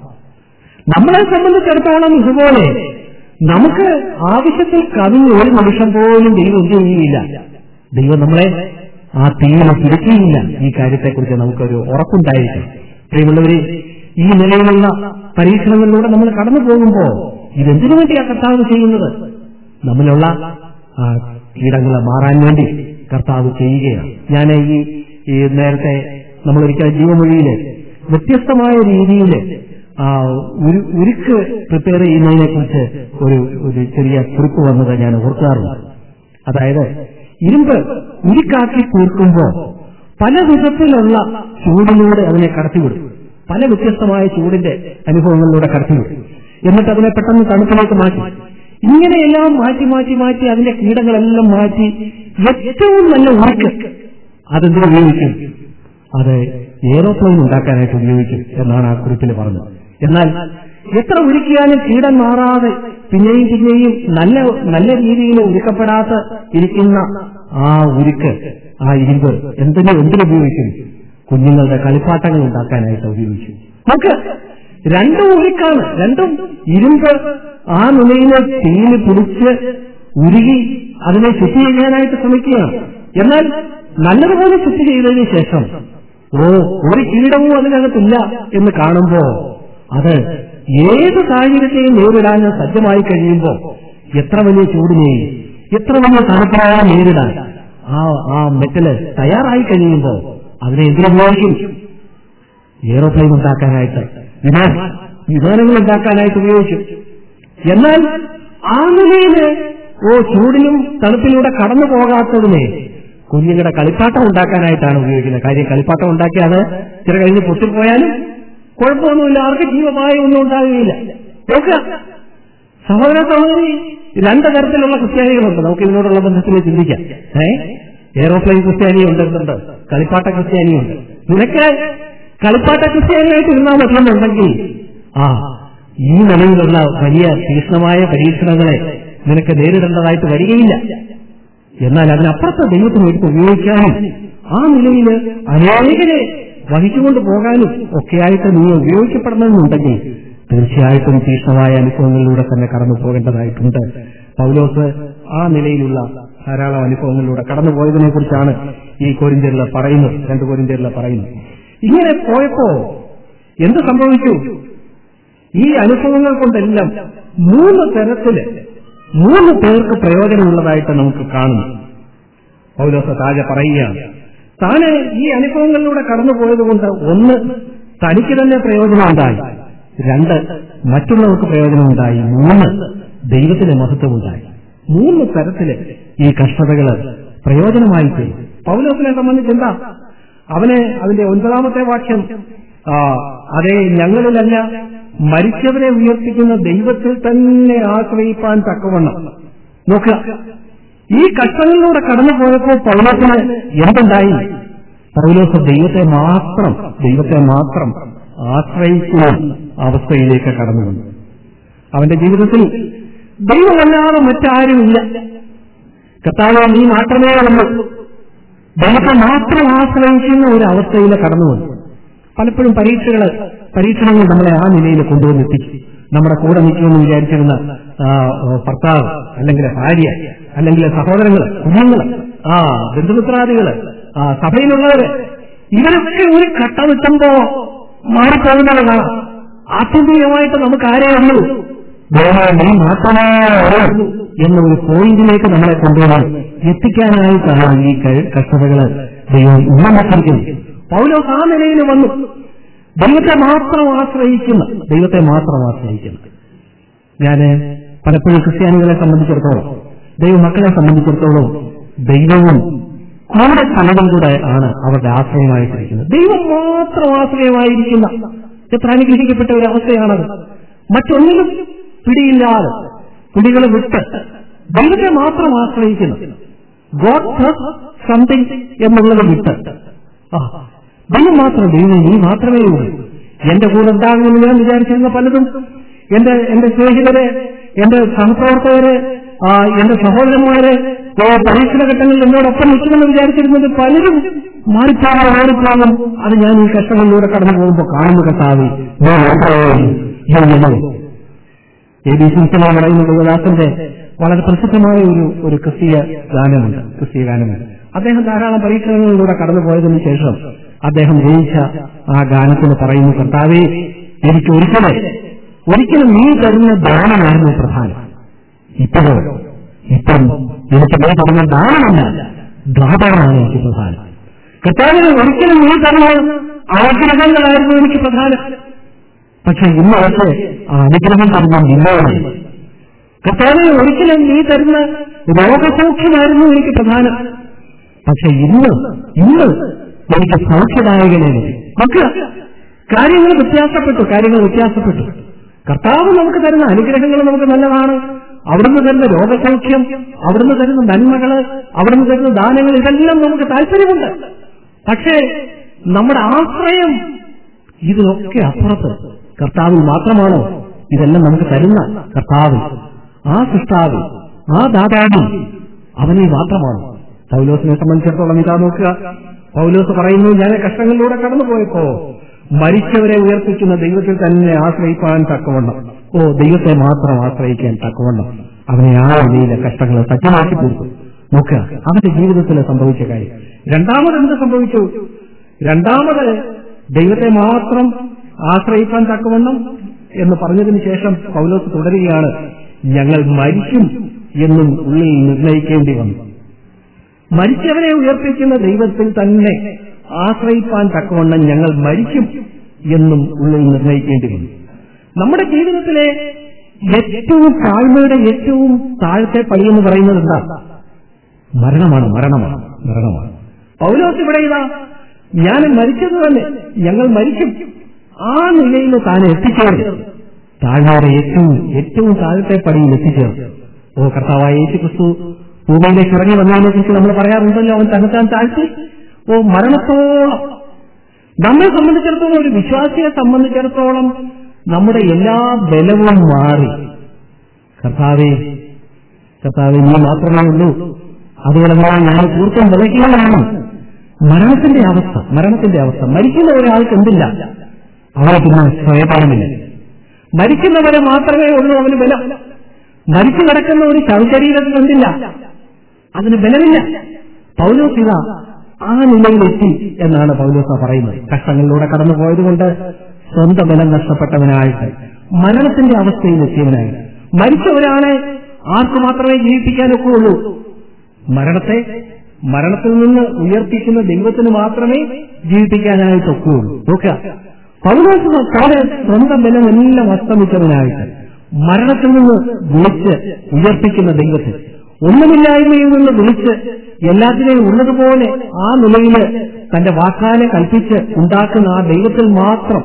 നമ്മളെ സംബന്ധിച്ചിടത്തോളം ഇതുപോലെ നമുക്ക് ആവശ്യത്തിൽ കവിഞ്ഞ് ഒരു നിമിഷം പോലും ദൈവം എന്ത് ചെയ്യുകയില്ല ദൈവം നമ്മളെ ആ തീയിലെ പിടിക്കുകയില്ല ഈ കാര്യത്തെക്കുറിച്ച് നമുക്കൊരു ഉറപ്പുണ്ടായിരിക്കണം പ്രിയമുള്ളവരെ ഈ നിലയിലുള്ള പരീക്ഷണങ്ങളിലൂടെ നമ്മൾ കടന്നു പോകുമ്പോ ഇതെന്തിനു വേണ്ടിയാ കർത്താവ് ചെയ്യുന്നത് നമ്മളുള്ള ആ കീടങ്ങളെ മാറാൻ വേണ്ടി കർത്താവ് ചെയ്യുകയാണ് ഞാൻ ഈ ഈ നേരത്തെ നമ്മളൊരിക്കൽ ജീവമൊഴിയില് വ്യത്യസ്തമായ രീതിയിൽ ആ ഉരു ഉരുക്ക് പ്രിപ്പയർ ചെയ്യുന്നതിനെ കുറിച്ച് ഒരു ഒരു ചെറിയ കുറിപ്പ് വന്നത് ഞാൻ ഓർക്കാറുണ്ട് അതായത് ഇരുമ്പ് ഉരുക്കാക്കി തീർക്കുമ്പോ പല വിധത്തിലുള്ള ചൂടിലൂടെ അതിനെ കടത്തിവിടും പല വ്യത്യസ്തമായ ചൂടിന്റെ അനുഭവങ്ങളിലൂടെ കടത്തിവിടും എന്നിട്ട് അതിനെ പെട്ടെന്ന് തണുപ്പിലേക്ക് മാറ്റി ഇങ്ങനെയെല്ലാം മാറ്റി മാറ്റി മാറ്റി അതിന്റെ കീടങ്ങളെല്ലാം മാറ്റി ഏറ്റവും നല്ല ഉരുക്ക് അതെന്തിനു ഉപയോഗിക്കും അത് ഏറോപ്ലെയിൻ ഉണ്ടാക്കാനായിട്ട് ഉപയോഗിക്കും എന്നാണ് ആ കുറിപ്പിൽ പറഞ്ഞത് എന്നാൽ എത്ര ഉരുക്കിയാലും കീടം മാറാതെ പിന്നെയും പിന്നെയും നല്ല നല്ല രീതിയിൽ ഉരുക്കപ്പെടാത്ത ഇരിക്കുന്ന ആ ഉരുക്ക് ആ ഇരുമ്പ് എന്തിനു എന്തിനുപയോഗിക്കും കുഞ്ഞുങ്ങളുടെ കളിപ്പാട്ടങ്ങൾ ഉണ്ടാക്കാനായിട്ട് ഉപയോഗിക്കും നമുക്ക് രണ്ടും ഉരുക്കാണ് രണ്ടും ഇരുമ്പ് ആ നിലയിലെ തീയിൽ പിടിച്ച് ഉരുകി അതിനെ ശുദ്ധി ചെയ്യാനായിട്ട് ശ്രമിക്കുകയാണ് എന്നാൽ നല്ലതുപോലെ ശുദ്ധി ചെയ്തതിനു ശേഷം ഓ ഒരു കീടവും അതിനകത്തില്ല എന്ന് കാണുമ്പോ അത് ഏത് സാഹചര്യത്തെയും നേരിടാൻ സജ്ജമായി കഴിയുമ്പോൾ എത്ര വലിയ ചൂടിനെയും എത്ര വലിയ തണുപ്പായ നേരിടാൻ ആ ആ മെറ്റല് തയ്യാറായി കഴിയുമ്പോൾ അതിനെ എന്തിനുപയോഗിക്കും എയറോപ്ലെയിൻ ഉണ്ടാക്കാനായിട്ട് വിമാന വിമാനങ്ങൾ ഉണ്ടാക്കാനായിട്ട് ഉപയോഗിക്കും എന്നാൽ ആ നിലയില് ഓ ചൂടിലും തണുപ്പിലൂടെ കടന്നു പോകാത്തതിനെ കുഞ്ഞുങ്ങളുടെ കളിപ്പാട്ടം ഉണ്ടാക്കാനായിട്ടാണ് ഉപയോഗിക്കുന്നത് കാര്യം കളിപ്പാട്ടം ഉണ്ടാക്കിയാൽ ചില കഴിഞ്ഞ് പൊട്ടിപ്പോയാലും കുഴപ്പമൊന്നുമില്ല ആർക്ക് ജീവമായ ഒന്നും ഉണ്ടാകുകയില്ല നോക്കുക സഹോദര സഹോദരി രണ്ട് തരത്തിലുള്ള ക്രിസ്ത്യാനികളുണ്ട് നമുക്ക് ഇതിനോടുള്ള ബന്ധത്തിൽ ചിന്തിക്കാം ഏ എയറോപ്ലെയിൻ ക്രിസ്ത്യാനിയുണ്ട് എന്തുണ്ട് കളിപ്പാട്ട ക്രിസ്ത്യാനിയുണ്ട് നിനക്ക് കളിപ്പാട്ട ക്രിസ്ത്യാനിയായിട്ട് ഇരുന്നാൽ പറ്റുന്നുണ്ടെങ്കിൽ ആ ഈ നിലയിലുള്ള വലിയ തീക്ഷ്ണമായ പരീക്ഷണങ്ങളെ നിനക്ക് നേരിടേണ്ടതായിട്ട് വരികയില്ല എന്നാൽ അതിനപ്പുറത്തെ ദൈവത്തിന് എടുത്ത് ഉപയോഗിക്കാനും ആ നിലയിൽ അനേകരെ വഹിച്ചുകൊണ്ട് പോകാനും ഒക്കെയായിട്ട് നീ ഉപയോഗിക്കപ്പെടണമെന്നുണ്ടെങ്കിൽ തീർച്ചയായിട്ടും തീക്ഷ്ണമായ അനുഭവങ്ങളിലൂടെ തന്നെ കടന്നു പോകേണ്ടതായിട്ടുണ്ട് പൗലോസ് ആ നിലയിലുള്ള ധാരാളം അനുഭവങ്ങളിലൂടെ കടന്നു പോയതിനെ കുറിച്ചാണ് ഈ കോരിന്തേരിൽ പറയുന്നത് രണ്ട് കോരിന്തേരിൽ പറയുന്നത് ഇങ്ങനെ പോയപ്പോ എന്ത് സംഭവിച്ചു ഈ അനുഭവങ്ങൾ കൊണ്ടെല്ലാം മൂന്ന് തരത്തില് മൂന്ന് പേർക്ക് പ്രയോജനമുള്ളതായിട്ട് നമുക്ക് കാണുന്നു പൗലോസ താഴെ പറയുകയാണ് താന് ഈ അനുഭവങ്ങളിലൂടെ കടന്നുപോയതുകൊണ്ട് ഒന്ന് തനിക്ക് തന്നെ പ്രയോജനമുണ്ടായി രണ്ട് മറ്റുള്ളവർക്ക് പ്രയോജനമുണ്ടായി മൂന്ന് ദൈവത്തിന് മഹത്വമുണ്ടായി മൂന്ന് തരത്തില് ഈ കഷ്ടതകള് പ്രയോജനമായി പോയി പൗലോസിനെ സംബന്ധിച്ച് എന്താ അവന് അതിന്റെ ഒൻപതാമത്തെ വാക്യം ആ, അതേ ഞങ്ങളിലല്ല മരിച്ചവരെ ഉയർപ്പിക്കുന്ന ദൈവത്തിൽ തന്നെ ആശ്രയിപ്പാൻ തക്കവണ്ണം നോക്കുക ഈ കഷ്ടങ്ങളിലൂടെ കടന്നു പോയപ്പോൾ പൗലോസിന് എന്തുണ്ടായി പൗലോസ് ദൈവത്തെ മാത്രം ദൈവത്തെ മാത്രം ആശ്രയിക്കുന്ന അവസ്ഥയിലേക്ക് കടന്നു വന്നു അവന്റെ ജീവിതത്തിൽ ദൈവമല്ലാതെ മറ്റാരുമില്ല കർത്താവ് നീ മാത്രമേ ഉള്ളൂ ദൈവത്തെ മാത്രം ആശ്രയിക്കുന്ന ഒരു അവസ്ഥയിൽ കടന്നു വന്നു പലപ്പോഴും പരീക്ഷകൾ പരീക്ഷണങ്ങൾ നമ്മളെ ആ നിലയിൽ കൊണ്ടുവന്നെത്തിച്ചു നമ്മുടെ കൂടെ നിൽക്കുമെന്ന് വിചാരിച്ചിരുന്ന ആ, ഭർത്താവ് അല്ലെങ്കിൽ ഭാര്യ അല്ലെങ്കിൽ സഹോദരങ്ങൾ കുഞ്ഞുങ്ങൾ ആ ബന്ധുമിത്രാദികള് ആ സഭയിലുള്ളവര് ഇവരൊക്കെ ഒരു ഘട്ടമെത്തുമ്പോ മാറിപ്പോകുന്നത് കാണാം ആത്യന്തികമായിട്ട് നമുക്ക് ആരേ ഉള്ളൂ ദൈവമേ, നീ മാത്രമേ ഉള്ളൂ എന്ന ഒരു പോയിന്റിലേക്ക് നമ്മളെ കൊണ്ടുവന്ന് എത്തിക്കാനായിട്ടാണ് ഈ ക- കഷ്ടതകള് ദൈവം ഉന്നമിട്ടിരിക്കുന്നത് പൗലോസ് ആ നിലയിൽ വന്നു ദൈവത്തെ മാത്രം ആശ്രയിക്കുന്ന ദൈവത്തെ മാത്രം ആശ്രയിക്കുന്ന ഞാന് പലപ്പോഴും ക്രിസ്ത്യാനികളെ സംബന്ധിച്ചിടത്തോളം ദൈവമക്കളെ സംബന്ധിച്ചിടത്തോളം ദൈവവും കൂടെ കലകൾ കൂടെ ആണ് അവരുടെ ആശ്രയമായിട്ടിരിക്കുന്നത് ദൈവം മാത്രം ആശ്രയമായിരിക്കുന്ന എത്ര അനുഗ്രഹിക്കപ്പെട്ട ഒരു അവസ്ഥയാണത് മറ്റൊന്നിലും പിടിയില്ലാതെ പിടികൾ വിട്ട് ദൈവത്തെ മാത്രം ആശ്രയിക്കുന്നു ഗോഡ് പ്ലസ് സംതിങ് എന്നുള്ളത് വിട്ട് ആ ദൈവം മാത്രം ദൈവം നീ മാത്രമേ ഉള്ളൂ എന്റെ കൂടെ ഉണ്ടാകുമെന്ന് ഞാൻ വിചാരിച്ചിരുന്ന പലതും എന്റെ എന്റെ സ്നേഹിതരെ എന്റെ സഹപ്രവർത്തകരെ ആ, എന്റെ സഹോദരന്മാരെ ഓ, പരീക്ഷണ ഘട്ടങ്ങളിൽ എന്നോടൊപ്പം നിൽക്കുമെന്ന് വിചാരിച്ചിരുന്നത് പലരും മാറിപ്പോകാൻ മാറിപ്പോകും അത് ഞാൻ ഈ കഷ്ടങ്ങളിലൂടെ കടന്നു പോകുമ്പോൾ കാണുന്ന കർത്താവ് എ ബി സിൻസല പറയുന്ന ദേവദാസന്റെ വളരെ പ്രസിദ്ധമായ ഒരു ഒരു ക്രിസ്തീയ ഗാനമുണ്ട് ക്രിസ്തീയ ഗാനമുണ്ട് അദ്ദേഹം ധാരാളം പരീക്ഷണങ്ങളിലൂടെ കടന്നു പോയതിനു ശേഷം അദ്ദേഹം ജയിച്ച ആ ഗാനത്തിൽ പറയുന്നു കർത്താവേ എനിക്ക് ഒരിക്കലും ഒരിക്കലും നീ തരുന്ന ദാനമായിരുന്നു പ്രധാനം ഇപ്പോഴോ ഇപ്പം എനിക്ക് നീ തരുന്ന ദാനമല്ല ദാതാവാണ് എനിക്ക് പ്രധാനം കർത്താവിന് ഒരിക്കലും നീ തരുന്ന ആഗ്രഹങ്ങളായിരുന്നു എനിക്ക് പ്രധാനം പക്ഷെ ഇന്ന് പക്ഷേ ആ അനുഗ്രഹം തരുന്ന നിന്നോടാണ് കർത്താവിന് ഒരിക്കലും നീ തരുന്ന രോഗസൗഖ്യമായിരുന്നു എനിക്ക് പ്രധാനം പക്ഷെ ഇന്ന് ഇന്ന് എനിക്ക് സൗഖ്യദായകനെ നോക്കുക കാര്യങ്ങൾ വ്യത്യാസപ്പെട്ടു കാര്യങ്ങൾ വ്യത്യാസപ്പെട്ടു കർത്താവ് നമുക്ക് തരുന്ന അനുഗ്രഹങ്ങൾ നമുക്ക് നല്ലതാണ് അവിടുന്ന് തരുന്ന രോഗസൗഖ്യം അവിടുന്ന് തരുന്ന നന്മകള് അവിടുന്ന് തരുന്ന ദാനങ്ങൾ ഇതെല്ലാം നമുക്ക് താല്പര്യമുണ്ട് പക്ഷേ നമ്മുടെ ആശ്രയം ഇതിനൊക്കെ അപ്പുറത്ത് കർത്താവിൽ മാത്രമാണോ ഇതെല്ലാം നമുക്ക് തരുന്ന കർത്താവ് ആ സൃഷ്ടാവ് ആ ദാതാവ് അവനിൽ മാത്രമാണ് പൗലോസിനെ സംബന്ധിച്ചിടത്തോളം ഇതാ നോക്കുക പൗലോസ് പറയുന്നു ഞാൻ കഷ്ടങ്ങളിലൂടെ കടന്നുപോയപ്പോ മരിച്ചവരെ ഉയർപ്പിക്കുന്ന ദൈവത്തിൽ തന്നെ ആശ്രയിക്കാൻ തക്കവണ്ണം ഓ ദൈവത്തെ മാത്രം ആശ്രയിക്കാൻ തക്കവണ്ണം അവനെ ആ നിലയിലെ കഷ്ടങ്ങൾ സജ്ജമാക്കി തീർത്തു നോക്കുക അവന്റെ ജീവിതത്തിൽ സംഭവിച്ച കാര്യം രണ്ടാമത് എന്ത് സംഭവിച്ചു രണ്ടാമത് ദൈവത്തെ മാത്രം ആശ്രയിക്കാൻ തക്കവണ്ണം എന്ന് പറഞ്ഞതിന് ശേഷം പൗലോസ് തുടരുകയാണ് ഞങ്ങൾ മരിക്കും എന്നും ഉള്ളിൽ നിർണയിക്കേണ്ടി വന്നു മരിച്ചവരെ ഉയർപ്പിക്കുന്ന ദൈവത്തിൽ തന്നെ ആശ്രയിപ്പാൻ തക്കവണ്ണം ഞങ്ങൾ മരിക്കും എന്നും ഉള്ളിൽ നിർണയിക്കേണ്ടി വന്നു നമ്മുടെ ജീവിതത്തിലെ ഏറ്റവും താഴ്മയുടെ ഏറ്റവും താഴത്തെ പടി എന്ന് പറയുന്നത് എന്താ മരണമാണ് മരണമാണ് മരണമാണ് പൗലോസ് ഇവിടെ ഇതാ ഞാൻ മരിച്ചത് തന്നെ ഞങ്ങൾ മരിക്കും ആ നിലയിൽ താൻ എത്തിച്ചേർന്നു താഴ്മയുടെ ഏറ്റവും ഏറ്റവും താഴത്തെ പടിയിൽ എത്തിച്ചേർന്നു ഓ കർത്താവായ യേശു ക്രിസ്തു ഭൂമിയിലേക്ക് ഇറങ്ങി വന്നതിനെ കുറിച്ച് നമ്മൾ പറയാറുണ്ടല്ലോ അവൻ തന്നെത്താൻ താഴ്ത്തി ഓ മരണത്തോളം നമ്മെ സംബന്ധിച്ചിടത്തോളം ഒരു വിശ്വാസിയെ സംബന്ധിച്ചിടത്തോളം നമ്മുടെ എല്ലാ ബലവും മാറി കർത്താവേ കർത്താവെ നീ മാത്രമേ ഉള്ളൂ അതുപോലെ ഞാൻ തീർത്തും ബലഹീനമാണ് മരണത്തിന്റെ അവസ്ഥ മരണത്തിന്റെ അവസ്ഥ മരിക്കുന്ന ഒരാൾക്ക് എന്തില്ല അവന് പിന്നെ സ്വയപാനമില്ല മരിക്കുന്നവരെ മാത്രമേ ഉള്ളൂ അവന് ബലം മരിച്ചു കിടക്കുന്ന ഒരു ശവശരീരത്തിന് എന്തില്ല അതിന് ബലമില്ല പൗലോസ് ഇതാ ആ നിലയിലെത്തി എന്നാണ് പൗലോസ പറയുന്നത് കഷ്ടങ്ങളിലൂടെ കടന്നു പോയതുകൊണ്ട് സ്വന്തം ബലം നഷ്ടപ്പെട്ടവനായിട്ട് മരണത്തിന്റെ അവസ്ഥയിൽ എത്തിയവനായിട്ട് മരിച്ച ഒരാളെ ആർക്ക് മാത്രമേ ജീവിപ്പിക്കാനൊക്കെ ഉള്ളൂ മരണത്തെ മരണത്തിൽ നിന്ന് ഉയർപ്പിക്കുന്ന ദൈവത്തിന് മാത്രമേ ജീവിപ്പിക്കാനായിട്ടൊക്കെയുള്ളൂ നോക്കുക പൗലോസ് തന്റെ സ്വന്തം ബലം എല്ലാം അസ്തമിച്ചവനായിട്ട് മരണത്തിൽ നിന്ന് വിളിച്ച് ഉയർപ്പിക്കുന്ന ദൈവത്തിൽ ഒന്നുമില്ലായ്മയിൽ നിന്ന് വിളിച്ച് എല്ലാത്തിനെയും ഉള്ളതുപോലെ ആ നിലയിൽ തന്റെ വാക്കാലെ കൽപ്പിച്ച് ഉണ്ടാക്കുന്ന ആ ദൈവത്തിൽ മാത്രം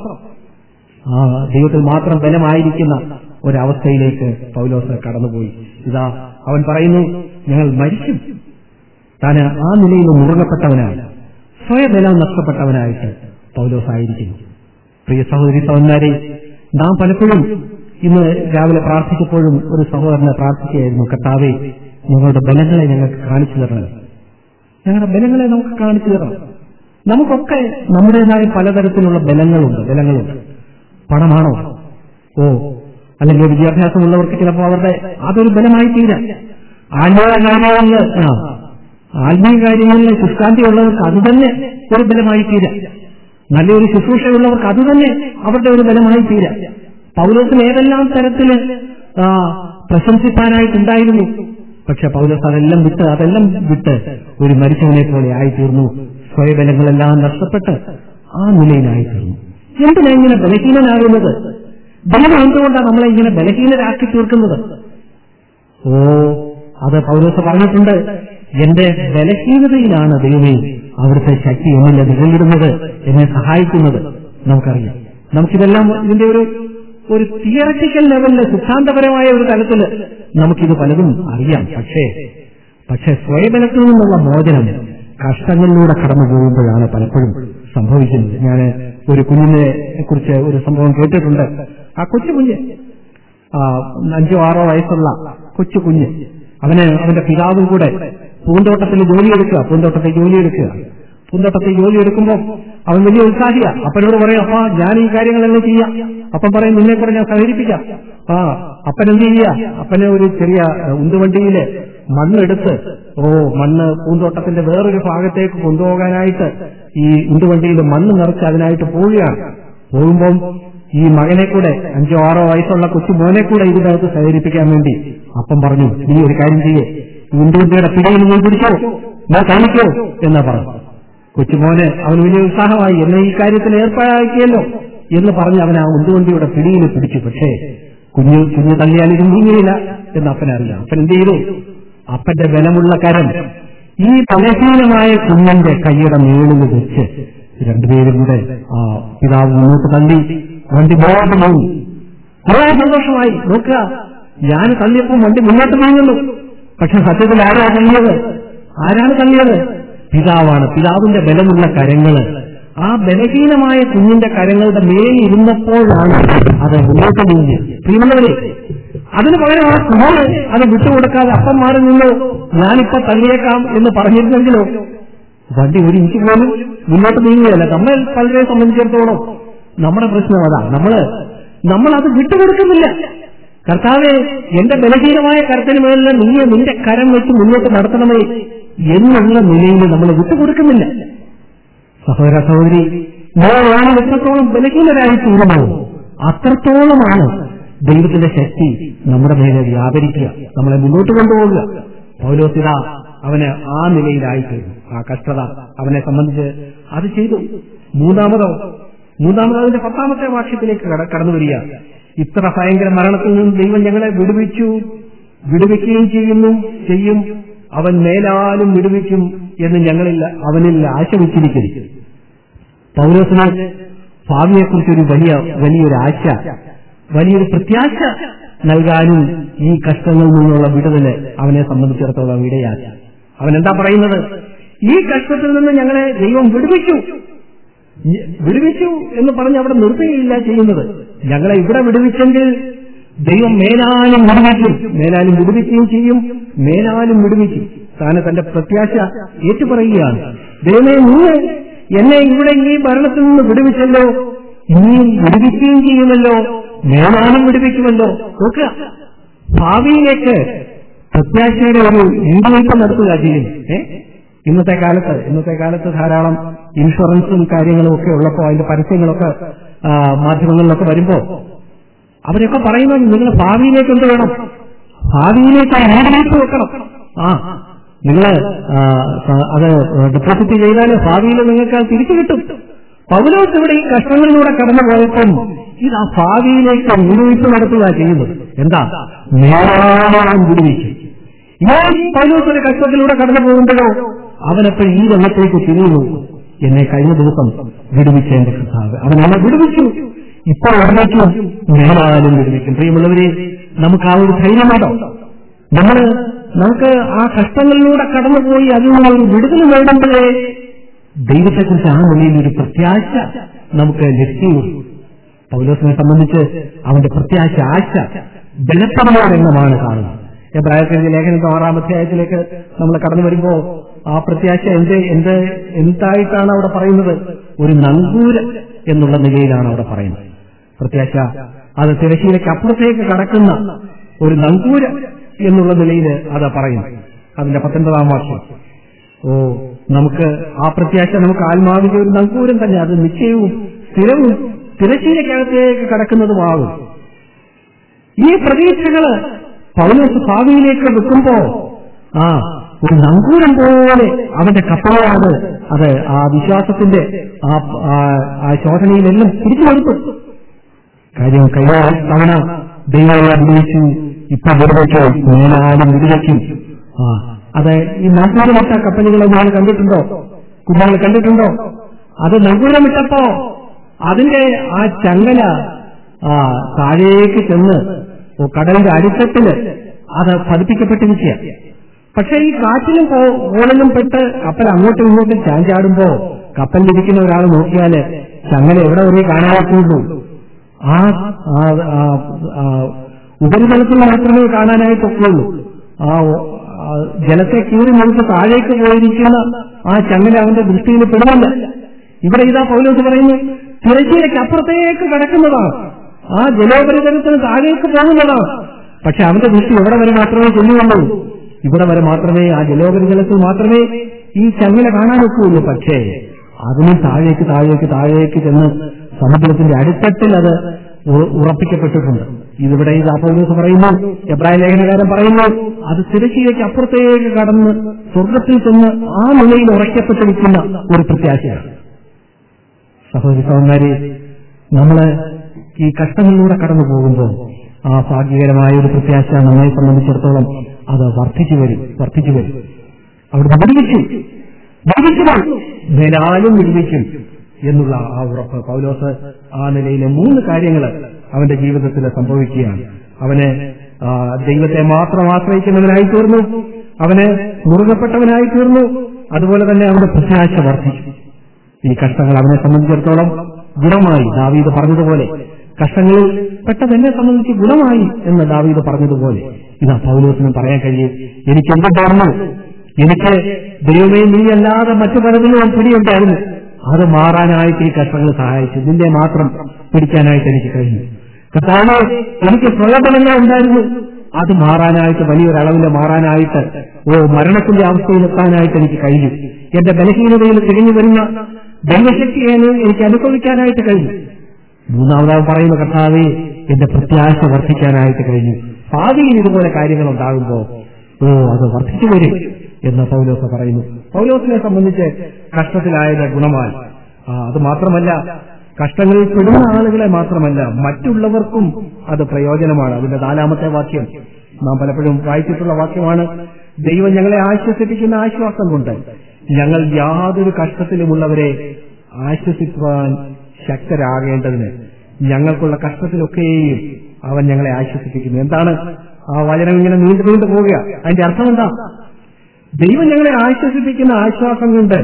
ആ ദൈവത്തിൽ മാത്രം ബലമായിരിക്കുന്ന ഒരവസ്ഥയിലേക്ക് പൗലോസ് കടന്നുപോയി ഇതാ അവൻ പറയുന്നു ഞങ്ങൾ മരിക്കും താൻ ആ നിലയിൽ മുറുകപ്പെട്ടവനാണ് സ്വയബലം നഷ്ടപ്പെട്ടവനായിട്ട് പൗലോസ് ആയിരിക്കുന്നു പ്രിയ സഹോദരി സഹോദരന്മാരെ നാം പലപ്പോഴും ഇന്ന് രാവിലെ പ്രാർത്ഥിച്ചപ്പോഴും ഒരു സഹോദരനെ പ്രാർത്ഥിക്കുകയായിരുന്നു കർത്താവെ ഞങ്ങളുടെ ബലങ്ങളെ ഞങ്ങൾക്ക് കാണിച്ചു തരണം ഞങ്ങളുടെ ബലങ്ങളെ നമുക്ക് കാണിച്ചു തരണം നമുക്കൊക്കെ നമ്മുടേതായ പലതരത്തിലുള്ള ബലങ്ങളുണ്ട് ബലങ്ങളുണ്ട് പണമാണോ ഓ അല്ലെങ്കിൽ വിദ്യാഭ്യാസമുള്ളവർക്ക് ചിലപ്പോൾ അവരുടെ അതൊരു ബലമായി തീരാം ആത്മീയ കാര്യങ്ങളിൽ ആ ആത്മീയ കാര്യങ്ങളിൽ ശുഷ്കാന്തിയുള്ളവർക്ക് അത് തന്നെ ഒരു ബലമായി തീരാം നല്ലൊരു ശുശ്രൂഷയുള്ളവർക്ക് അത് തന്നെ അവരുടെ ഒരു ബലമായി തീരാം പൗലോസിന് ഏതെല്ലാം തരത്തില് ആ, പ്രശംസിപ്പാനായിട്ടുണ്ടായിരുന്നു പക്ഷെ പൗലോസ് അതെല്ലാം വിട്ട് അതെല്ലാം വിട്ട് ഒരു മരിച്ചവനെ പോലെ ആയിത്തീർന്നു സ്വയബലങ്ങളെല്ലാം നഷ്ടപ്പെട്ട് ആ നിലയിലായിത്തീർന്നു എന്തിനാ ഇങ്ങനെ ബലഹീനനാകുന്നത് ബലം എന്തുകൊണ്ടാണ് നമ്മളെ ഇങ്ങനെ ബലഹീനരാക്കി തീർക്കുന്നത് ഓ അത് പൗലോസ് പറഞ്ഞിട്ടുണ്ട് എന്റെ ബലഹീനതയിലാണ് ദൈവമേ അവിടുത്തെ ശക്തി എന്നില്ല നിലനിടുന്നത് എന്നെ സഹായിക്കുന്നത് നമുക്കറിയാം നമുക്കിതെല്ലാം ഇതിന്റെ ഒരു ഒരു തിയററ്റിക്കൽ ലെവലില് സിദ്ധാന്തപരമായ ഒരു തലത്തില് നമുക്കിത് പലതും അറിയാം പക്ഷേ പക്ഷെ സ്വയബലത്തിൽ നിന്നുള്ള മോചനം കഷ്ടങ്ങളിലൂടെ കടന്നു പോകുമ്പോഴാണ് പലപ്പോഴും സംഭവിക്കുന്നത് ഞാൻ ഒരു കുഞ്ഞിനെ കുറിച്ച് ഒരു സംഭവം കേട്ടിട്ടുണ്ട് ആ കൊച്ചു കുഞ്ഞ് ആ, അഞ്ചോ ആറോ വയസ്സുള്ള കൊച്ചു കുഞ്ഞ് അവന് അവന്റെ പിതാവും കൂടെ പൂന്തോട്ടത്തിൽ ജോലിയെടുക്കുക പൂന്തോട്ടത്തിൽ ജോലിയെടുക്കുക പൂന്തോട്ടത്തിൽ ജോലി എടുക്കുമ്പോൾ അവൻ വലിയ ഉത്സാഹിയ അപ്പനോട് പറയും അപ്പ ഞാൻ ഈ കാര്യങ്ങളെല്ലാം ചെയ്യാം അപ്പം പറയും നിന്നെ കൂടെ ഞാൻ സഹകരിപ്പിക്കാം ആ അപ്പൻ എന്ത് ചെയ്യുക അപ്പന് ഒരു ചെറിയ ഏഹ്, ഉന്തുവണ്ടിയില് മണ്ണെടുത്ത് ഓ മണ്ണ് പൂന്തോട്ടത്തിന്റെ വേറൊരു ഭാഗത്തേക്ക് കൊണ്ടുപോകാനായിട്ട് ഈ ഉന്തുവണ്ടിയിൽ മണ്ണ് നിറച്ച് അതിനായിട്ട് പോവുകയാണ് പോകുമ്പം ഈ മകനെ കൂടെ അഞ്ചോ ആറോ വയസ്സുള്ള കൊച്ചു മോനെ കൂടെ ഇതിനകത്ത് സഹകരിപ്പിക്കാൻ വേണ്ടി അപ്പം പറഞ്ഞു നീ ഒരു കാര്യം ചെയ്യേ ഉണ്ടുവണ്ടിയുടെ പിടിയിൽ നീ പിടിച്ചോ ഞാൻ കാണിക്കോ എന്നാ പറഞ്ഞു കൊച്ചുമോന് അവന് വലിയ ഉത്സാഹമായി എന്നെ ഈ കാര്യത്തിൽ ഏർപ്പാടാക്കിയല്ലോ എന്ന് പറഞ്ഞ് അവൻ ആ ഉണ്ടുവണ്ടിയുടെ പിടിയിൽ പിടിച്ചു പക്ഷേ കുഞ്ഞു കുഞ്ഞു തള്ളിയാൽ ഇത് നീങ്ങിയില്ല എന്ന് അപ്പനറിയാം അപ്പൻ എന്ത് ചെയ്തു അപ്പന്റെ ബലമുള്ള കരം ഈ ബലഹീനമായ കുഞ്ഞിന്റെ കൈയുടെ മേളിൽ വെച്ച് രണ്ടുപേരും കൂടെ ആ പിതാവ് മുന്നോട്ട് തള്ളി വണ്ടി മുന്നോട്ട് നീങ്ങി വളരെ സന്തോഷമായി നോക്കുക ഞാൻ തള്ളിയപ്പോൾ വണ്ടി മുന്നോട്ട് നീങ്ങുന്നു പക്ഷെ സത്യത്തിൽ ആരാ തള്ളിയത് ആരാണ് തള്ളിയത് പിതാവാണ് പിതാവിന്റെ ബലമുള്ള കരങ്ങള് ആ ബലഹീനമായ കുഞ്ഞിന്റെ കരങ്ങളുടെ മേലിരുന്നപ്പോഴാണ് അത് മുന്നോട്ട് നീങ്ങിയത് പ്രിയമുള്ളവരെ അതിന് പകരം ആ കുഞ്ഞ് അത് വിട്ടുകൊടുക്കാതെ അപ്പം മാറി നിന്നു ഞാനിപ്പോ തള്ളിയേക്കാം എന്ന് പറഞ്ഞിരുന്നെങ്കിലോ വണ്ടി ഒരു ഇഞ്ച് പോലും മുന്നോട്ട് നീങ്ങുകയല്ല നമ്മൾ പലരെ സംബന്ധിച്ചിടത്തോളം നമ്മുടെ പ്രശ്നം അതാ നമ്മള് നമ്മൾ അത് വിട്ടുകൊടുക്കുന്നില്ല കർത്താവെ എന്റെ ബലഹീനമായ കരത്തിന് മേലിൽ നീ നിന്റെ കരം വെച്ച് മുന്നോട്ട് നടത്തണമേ എന്നുള്ള നിലയിൽ നമ്മൾ വിട്ടുകൊടുക്കുന്നില്ല സഹോദര സഹോദരി നമ്മളാണ് എത്രത്തോളം ബലഹീനരായി തീരുമോ അത്രത്തോളമാണ് ദൈവത്തിന്റെ ശക്തി നമ്മുടെ മേലെ വ്യാപരിക്കുക നമ്മളെ മുന്നോട്ട് കൊണ്ടുപോകുക പൗലോസിത അവന് ആ നിലയിലായിത്തീർന്നു ആ കഷ്ടത അവനെ സംബന്ധിച്ച് അത് ചെയ്തു മൂന്നാമതോ മൂന്നാമത് അതിന്റെ പത്താമത്തെ വാക്യത്തിലേക്ക് കട- കടന്നു വരിക ഇത്ര ഭയങ്കര മരണത്തിൽ നിന്ന് ദൈവം ഞങ്ങളെ വിടുവിച്ചു വിടുവിക്കുകയും ചെയ്യുന്നു ചെയ്യും അവൻ മേലാലും വിടുവിക്കും എന്ന് ഞങ്ങളിൽ അവനിൽ ആശ വെച്ചിരിക്കുന്നു പൗലോസിന് ഭാവിയെക്കുറിച്ചൊരു വലിയ വലിയൊരു ആശ വലിയൊരു പ്രത്യാശ നൽകാനും ഈ കഷ്ടങ്ങളിൽ നിന്നുള്ള വിടുതല് അവനെ സംബന്ധിച്ചിടത്തോളം ഇടയാക്കി അവൻ എന്താ പറയുന്നത് ഈ കഷ്ടത്തിൽ നിന്ന് ഞങ്ങളെ ദൈവം വിടുവിച്ചു ഞ- വിടുവിച്ചു എന്ന് പറഞ്ഞ് അവിടെ നിർത്തുകയില്ല ചെയ്യുന്നത് ഞങ്ങളെ ഇവിടെ വിടുവിച്ചെങ്കിൽ ദൈവം മേലാലും വിടുവിക്കും മേലാലും വിടുവിക്കുകയും ചെയ്യും മേലാലും വിടുവിക്കും താന് തന്റെ പ്രത്യാശ ഏറ്റുപറയുകയാണ് ദൈവമേ നീ എന്നെ ഇവിടെ ഈ ഭരണത്തിൽ നിന്ന് വിടുവിച്ചല്ലോ ഇനിയും വിടുവിക്കുകയും ചെയ്യുമല്ലോ മേലാലും വിടുവിക്കുമല്ലോ നോക്കുക ഭാവിയിലേക്ക് പ്രത്യാശയുടെ ഒരു വീടുവയ്പ് നടത്തുക ചെയ്യും ഏ ഇന്നത്തെ കാലത്ത് ഇന്നത്തെ കാലത്ത് ധാരാളം ഇൻഷുറൻസും കാര്യങ്ങളും ഒക്കെ ഉള്ളപ്പോൾ അതിന്റെ പരസ്യങ്ങളൊക്കെ ആ, മാധ്യമങ്ങളിലൊക്കെ വരുമ്പോ അവരൊക്കെ പറയുന്നത് നിങ്ങൾ ഭാവിയിലേക്ക് എന്ത് വേണം ഭാവിയിലേക്ക് വീടുവയ്പ് വെക്കണം ആ നിങ്ങൾ അത് ഡെപ്പോസിറ്റ് ചെയ്താൽ ഭാവിയിൽ നിങ്ങൾക്ക് അത് തിരിച്ചു കിട്ടും പൗലോസ് ഇവിടെ ഈ കഷ്ടങ്ങളിലൂടെ കടന്നു പോയപ്പം ഇത് ആ ഭാവിയിലേക്ക് വീടുവയ്പ് നടത്തുക ചെയ്യുന്നത് എന്താ നേരാളം വിടുവിക്കും ഈ പൗലോസ് ഒരു കഷ്ടത്തിലൂടെ കടന്നു പോകുമ്പോഴോ അവനപ്പോൾ ഈ വെള്ളത്തേക്ക് തിരിഞ്ഞു എന്നെ കഴിഞ്ഞ ദിവസം വിടുവിച്ച എന്റെ കർത്താവ് അവൻ എന്നെ വിടുവിച്ചു ഇപ്പോൾ ഉടനേക്കും നേരാലും വിടുവിക്കും പ്രിയമുള്ളവരെ നമുക്ക് ആ ഒരു ധൈര്യമുണ്ടോ നമ്മൾ നമുക്ക് ആ കഷ്ടങ്ങളിലൂടെ കടന്നുപോയി അതിൽ നിന്ന് ഒരു വിടുതൽ നേടുമ്പോഴേ ദൈവത്തെക്കുറിച്ച് ആ നിലയിൽ ഒരു പ്രത്യാശ നമുക്ക് ലഭിക്കുകയുള്ളൂ പൗലോസിനെ സംബന്ധിച്ച് അവന്റെ പ്രത്യാശ ആശ ബലപ്പെടുന്നതെണ്ണമാണ് കാണുന്നത് എബ്രാഹിം ലേഖനത്തെ ആറാം അധ്യായത്തിലേക്ക് നമ്മൾ കടന്നു വരുമ്പോ ആ പ്രത്യാശ എന്ത് എന്ത് എന്തായിട്ടാണ് അവിടെ പറയുന്നത് ഒരു നങ്കൂര എന്നുള്ള നിലയിലാണ് അവിടെ പറയുന്നത് പ്രത്യാശ അത് തിരശ്ശീലയ്ക്ക് അപ്പുറത്തേക്ക് കടക്കുന്ന ഒരു നങ്കൂര എന്നുള്ള നിലയിൽ അത് പറയുന്നു അതിന്റെ പത്തൊൻപതാം വർഷം ഓ നമുക്ക് ആ പ്രത്യാശ നമുക്ക് ആത്മാവിന്റെ ഒരു നങ്കൂരം തന്നെ അത് നിശ്ചയവും സ്ഥിരവും തിരശ്ശീലക്കകത്തേക്ക് കടക്കുന്നതുമാകും ഈ പ്രതീക്ഷകള് പൗലോസ് ഭാവിയിലേക്ക് വെക്കുമ്പോ ആ ഒരു നങ്കൂരം പോലെ അവന്റെ കപ്പലാണ് അത് ആ വിശ്വാസത്തിന്റെ ആ ആ- ആ ശോധനയിലെല്ലാം തിരിച്ചു കൊടുത്തു കാര്യം കഴിഞ്ഞ തവണ ദൈവം അഭിനയിച്ചു ഇപ്പൊ വിടുവയ്ക്കും മേലാലും വിടുവയ്ക്കും ആ അത് ഈ നങ്കൂരമിട്ട കപ്പലുകളെ നിങ്ങൾ കണ്ടിട്ടുണ്ടോ കുഞ്ഞുങ്ങൾ കണ്ടിട്ടുണ്ടോ അത് നങ്കൂരമിട്ടപ്പോ അതിന്റെ ആ ചങ്ങല ആ താഴേക്ക് ചെന്ന് ഓ, കടലിന്റെ അടിത്തട്ടില് അത് പതിപ്പിക്കപ്പെട്ടിരിക്കുക പക്ഷെ ഈ കാറ്റിലും പോ- ഓളിലും പെട്ട് കപ്പൽ അങ്ങോട്ടും ഇങ്ങോട്ടും ചാഞ്ചാടുമ്പോ കപ്പലിലിരിക്കുന്ന ഒരാൾ നോക്കിയാല് ചങ്ങല എവിടെ വരെ കാണാനായിട്ടുള്ളൂ ആ ആ- ആ- ആ ഉപരിതലത്തിൽ മാത്രമേ കാണാനായിട്ടൊക്കെയുള്ളൂ ആ ഒ- ആ ജലത്തെ കീറി നമുക്ക് താഴേക്ക് പോയിരിക്കുന്ന ആ ചങ്ങല അവന്റെ ദൃഷ്ടിയിൽ പെടുന്നില്ല ഇവിടെ ഇതാ പൗലോസ് പറയുന്നു തിരശ്ശീലയ്ക്ക് അപ്പുറത്തേക്ക് കിടക്കുന്നതാണ് ആ ജലോപരിതലത്തിന് താഴേക്ക് പോകുന്നതാണ് പക്ഷെ അവന്റെ ദൃഷ്ടി എവിടെ വരെ മാത്രമേ ചെല്ലുകയുള്ളൂ ഇവിടെ വരെ മാത്രമേ ആ ജലോപരിതലത്തിൽ മാത്രമേ ഈ ചങ്ങല കാണാനൊക്കെയുള്ളൂ പക്ഷേ അതിനും താഴേക്ക് താഴേക്ക് താഴേക്ക് ചെന്ന് സമുദ്രത്തിന്റെ അടിത്തട്ടിൽ അത് ഉ- ഉറപ്പിക്കപ്പെട്ടിട്ടുണ്ട് ഇതിവിടെ ഇത് അപ്പോലീസ് പറയുന്നു എബ്രാഹിം ലേഖനകാരൻ പറയുന്നു അത് തിരശ്ശീലയ്ക്ക് അപ്പുറത്തേക്ക് കടന്ന് സ്വർഗത്തിൽ ചെന്ന് ആ നിലയിൽ ഉറയ്ക്കപ്പെട്ടിരിക്കുന്ന ഒരു പ്രത്യാശയാണ് സഹോദരി സഹോദരി നമ്മള് ഈ കഷ്ടങ്ങളിലൂടെ കടന്നു പോകുമ്പോൾ ആ ഭാഗ്യകരമായ ഒരു പ്രത്യാശ നമ്മെ സംബന്ധിച്ചിടത്തോളം അത് വർദ്ധിച്ചു വരും വർദ്ധിച്ചു വരും അവിടുന്ന് വിടുവിച്ചു വിടുവിക്കണം മേലാലും വിടുവിക്കും എന്നുള്ള ആ ഉറപ്പ് പൗലോസ് ആ നിലയിലെ മൂന്ന് കാര്യങ്ങൾ അവന്റെ ജീവിതത്തിൽ സംഭവിക്കുകയാണ് അവന് ആ, ദൈവത്തെ മാത്രം ആശ്രയിക്കുന്നവനായി തീർന്നു അവന് മുറുകപ്പെട്ടവനായി തീർന്നു അതുപോലെ തന്നെ അവന്റെ പ്രത്യാശ വർദ്ധിച്ചു ഈ കഷ്ടങ്ങൾ അവനെ സംബന്ധിച്ചിടത്തോളം ഗുണമായി ദാവീദ് പറഞ്ഞതുപോലെ കഷ്ടങ്ങളിൽ പെട്ടതെന്നെ സംബന്ധിച്ച് ഗുണമായി എന്ന് ദാവീദ് പറഞ്ഞതുപോലെ ഇതാ പൗലോസിനും പറയാൻ കഴിയും എനിക്ക് എന്തുണ്ടായിരുന്നു എനിക്ക് ദൈവമേ നീ അല്ലാതെ മറ്റു പലതിലും പിടിയുണ്ടായിരുന്നു അത് മാറാനായിട്ട് ഈ കഷ്ടങ്ങൾ സഹായിച്ചു നിന്നെ മാത്രം പിടിക്കാനായിട്ട് എനിക്ക് കഴിഞ്ഞു കർത്താവ് എനിക്ക് പ്രലോഭനങ്ങൾ ഉണ്ടായിരുന്നു അത് മാറാനായിട്ട് വലിയൊരളവിൽ മാറാനായിട്ട് ഓ മരണത്തിന്റെ അവസ്ഥയിലെത്താനായിട്ട് എനിക്ക് കഴിഞ്ഞു എന്റെ ബലഹീനതയിൽ തിരിഞ്ഞു വരുന്ന ദൈവശക്തിയെ എനിക്ക് അനുഭവിക്കാനായിട്ട് കഴിഞ്ഞു മൂന്നാമതാവ് പറയുന്ന കർത്താവെ എന്റെ പ്രത്യാശ വർദ്ധിക്കാനായിട്ട് കഴിഞ്ഞു ഭാവിയിൽ ഇതുപോലെ കാര്യങ്ങൾ ഉണ്ടാകുമ്പോ ഓ അത് വർദ്ധിച്ചു വരും എന്ന് പൗലോസ് പറയുന്നു പൗലോസിനെ സംബന്ധിച്ച് കഷ്ടത്തിലായത് ഗുണമായി ആ, അത് മാത്രമല്ല കഷ്ടങ്ങളിൽ പെടുന്ന ആളുകളെ മാത്രമല്ല മറ്റുള്ളവർക്കും അത് പ്രയോജനമാണ് അതിന്റെ നാലാമത്തെ വാക്യം നാം പലപ്പോഴും വായിച്ചിട്ടുള്ള വാക്യമാണ് ദൈവം ഞങ്ങളെ ആശ്വസിപ്പിക്കുന്ന ആശ്വാസം കൊണ്ട് ഞങ്ങൾ യാതൊരു കഷ്ടത്തിലുമുള്ളവരെ ആശ്വസിക്കുവാൻ ശക്തരാകേണ്ടതിന് ഞങ്ങൾക്കുള്ള കഷ്ടത്തിലൊക്കെയും അവൻ ഞങ്ങളെ ആശ്വസിപ്പിക്കുന്നു എന്താണ് ആ വചനം ഇങ്ങനെ നീണ്ടു നീണ്ടു പോവുക അതിന്റെ അർത്ഥം എന്താ ദൈവം ഞങ്ങളെ ആശ്വസിപ്പിക്കുന്ന ആശ്വാസം കൊണ്ട്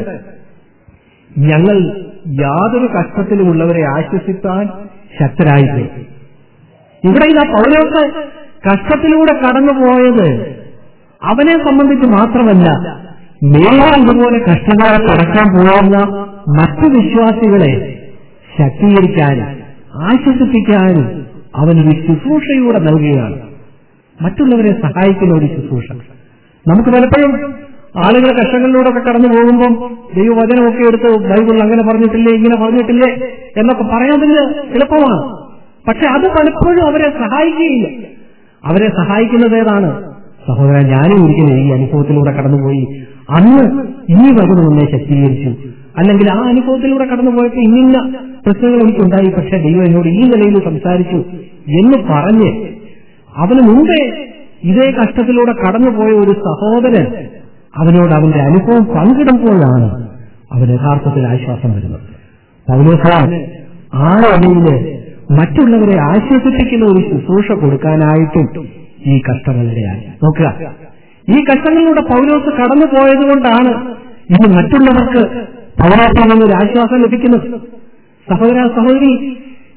ഞങ്ങൾ യാതൊരു കഷ്ടത്തിലുമുള്ളവരെ ആശ്വസിപ്പാൻ ശക്തരായിപ്പോയി ഇവിടെ ഇതാ പൗലോസ് കഷ്ടത്തിലൂടെ കടന്നുപോയത് അവനെ സംബന്ധിച്ച് മാത്രമല്ല മേലെ ഇതുപോലെ കഷ്ടങ്ങളെ കടക്കാൻ പോകുന്ന മറ്റു വിശ്വാസികളെ ശക്തീകരിക്കാനും ആശ്വസിപ്പിക്കാനും അവനൊരു ശുശ്രൂഷയൂടെ നൽകുകയാണ് മറ്റുള്ളവരെ സഹായിക്കുന്ന ഒരു ശുശ്രൂഷ നമുക്ക് പലപ്പോഴും ആളുകൾ കഷ്ടങ്ങളിലൂടെ ഒക്കെ കടന്നു പോകുമ്പോൾ ദൈവവചനമൊക്കെ എടുത്ത് ബൈബിൾ അങ്ങനെ പറഞ്ഞിട്ടില്ലേ ഇങ്ങനെ പറഞ്ഞിട്ടില്ലേ എന്നൊക്കെ പറയാതിന് എളുപ്പമാണ് പക്ഷെ അത് പലപ്പോഴും അവരെ സഹായിക്കുകയില്ല അവരെ സഹായിക്കുന്നത് ഏതാണ് സഹോദരൻ ഞാനും ഒരിക്കലും ഈ അനുഭവത്തിലൂടെ കടന്നുപോയി അന്ന് ഈ വചനം എന്നെ ശക്തീകരിച്ചു അല്ലെങ്കിൽ ആ അനുഭവത്തിലൂടെ കടന്നുപോയപ്പോൾ ഇന്നിന്ന പ്രശ്നങ്ങൾ എനിക്കുണ്ടായി പക്ഷെ ദൈവം എന്നോട് ഈ നിലയിൽ സംസാരിച്ചു എന്ന് പറഞ്ഞ് അവന് മുമ്പേ ഇതേ കഷ്ടത്തിലൂടെ കടന്നുപോയ ഒരു സഹോദരൻ അവനോട് അവന്റെ അനുഭവം പങ്കിടുമ്പോഴാണ് അവന് യഥാർത്ഥത്തിൽ ആശ്വാസം വരുന്നത് പൗലോസാൻ ആ നിലയില് മറ്റുള്ളവരെ ആശ്വസിപ്പിക്കുന്ന ഒരു ശുശ്രൂഷ കൊടുക്കാനായിട്ടും ഈ കഷ്ടങ്ങളിടെയായി നോക്കുക ഈ കഷ്ടങ്ങളിലൂടെ പൗലോസ് കടന്നു പോയതുകൊണ്ടാണ് ഇന്ന് മറ്റുള്ളവർക്ക് പൗലോസിൽ നിന്നൊരു ആശ്വാസം ലഭിക്കുന്നത് സഹോദര സഹോദരി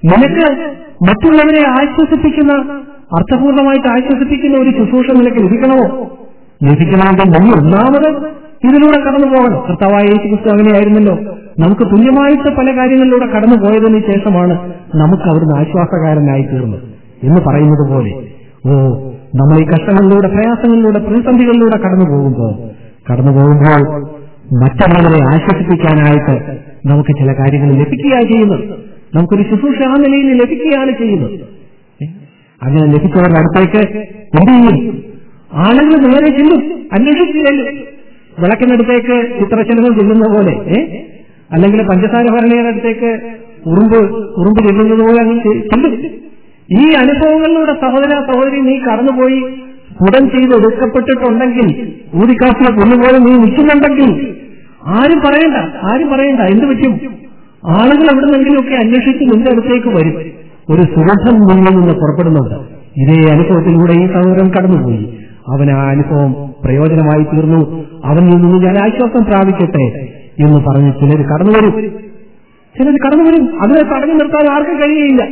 നിനക്ക് മറ്റുള്ളവരെ ആശ്വസിപ്പിക്കുന്ന അർത്ഥപൂർണമായിട്ട് ആശ്വസിപ്പിക്കുന്ന ഒരു ശുശ്രൂഷ നിനക്ക് ലഭിക്കണമോ ലഭിക്കണമെങ്കിൽ നീ ഒന്നാമത് ഇതിലൂടെ കടന്നു പോകണം കർത്താവായ യേശു ക്രിസ്തു അങ്ങനെയായിരുന്നല്ലോ നമുക്ക് തുല്യമായിട്ട് പല കാര്യങ്ങളിലൂടെ കടന്നു പോയതിനു ശേഷമാണ് നമുക്ക് അവിടുന്ന് ആശ്വാസകാരനായി തീർന്നത് എന്ന് പറയുന്നത് പോലെ ഓ നമ്മൾ ഈ കഷ്ടങ്ങളിലൂടെ പ്രയാസങ്ങളിലൂടെ പ്രതിസന്ധികളിലൂടെ കടന്നു പോകുമ്പോൾ കടന്നു പോകുമ്പോൾ മറ്റുള്ളവരെ ആശ്വസിപ്പിക്കാനായിട്ട് നമുക്ക് ചില കാര്യങ്ങൾ ലഭിക്കുകയാണ് ചെയ്യുന്നത് നമുക്കൊരു ശുശ്രൂഷ ആ നിലയിൽ ലഭിക്കുകയാണ് ചെയ്യുന്നത് ഏ? അങ്ങനെ ലഭിച്ചവരുടെ അടുത്തേക്ക് എന്ത് ചെയ്യും ആളുകൾ നേരെ ചെല്ലും അന്വേഷിച്ച് ചെല്ലും വിളക്കിനടുത്തേക്ക് ചിത്രശലഭം ചെല്ലുന്ന പോലെ ഏ അല്ലെങ്കിൽ പഞ്ചസാര ഭരണിയുടെ അടുത്തേക്ക് ഉറുമ്പ് ഉറുമ്പ് ചെല്ലുന്നത് പോലെ അങ്ങ് ചെ- ചെല്ലും ഈ അനുഭവങ്ങളിലൂടെ സഹോദര സഹോദരി നീ കടന്നുപോയി സ്ഫുടം ചെയ്ത് എടുക്കപ്പെട്ടിട്ടുണ്ടെങ്കിൽ ഊതിക്കാസിലെ പൊന്നുപോലെ നീ നിൽക്കുന്നുണ്ടെങ്കിൽ ആരും പറയണ്ട ആരും പറയണ്ട എന്ത് പറ്റും ആളുകൾ എവിടെ നിന്നെങ്കിലുമൊക്കെ അന്വേഷിച്ച് നിന്റെ അടുത്തേക്ക് വരും ഒരു സുഗന്ധം നിന്നിൽ നിന്ന് പുറപ്പെടുന്നുണ്ട് ഇതേ അനുഭവത്തിലൂടെ ഈ സഹോദരൻ കടന്നുപോയി അവന് ആ അനുഭവം പ്രയോജനമായി തീർന്നു അവനിൽ നിന്ന് ഞാൻ ആശ്വാസം പ്രാപിക്കട്ടെ എന്ന് പറഞ്ഞ് ചിലർ കടന്നു വരും ചിലർ കടന്നു വരും അതിനെ തടഞ്ഞു നിർത്താൻ ആർക്കും കഴിയുകയില്ല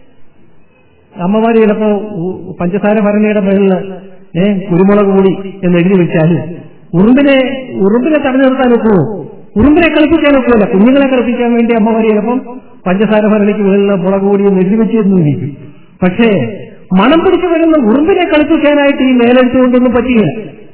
അമ്മമാര് ചിലപ്പോ ഉ- പഞ്ചസാര ഭരണിയുടെ മുകളിൽ ഏ കുരുമുളക് കൂടി എന്ന് എഴുതി വെച്ചാൽ ഉറുമ്പിനെ ഉറുമ്പിനെ തടഞ്ഞു നിർത്താൻ ഒക്കുമോ ഉറുമ്പിനെ കളിപ്പിക്കാൻ ഒക്കുമല്ല കുഞ്ഞുങ്ങളെ കളിപ്പിക്കാൻ വേണ്ടി അമ്മമാര് ചിലപ്പം പഞ്ചസാര ഭരണിക്ക് മുകളിൽ മുളക് കൂടി എന്ന് എഴുതി വെച്ചിരുന്നു ഇരിക്കും പക്ഷേ മണം പിടിച്ചു വരുന്ന ഉറുമ്പിനെ കളിപ്പിക്കാനായിട്ട് ഈ മേലെടുത്തുകൊണ്ടൊന്നും പറ്റിയില്ല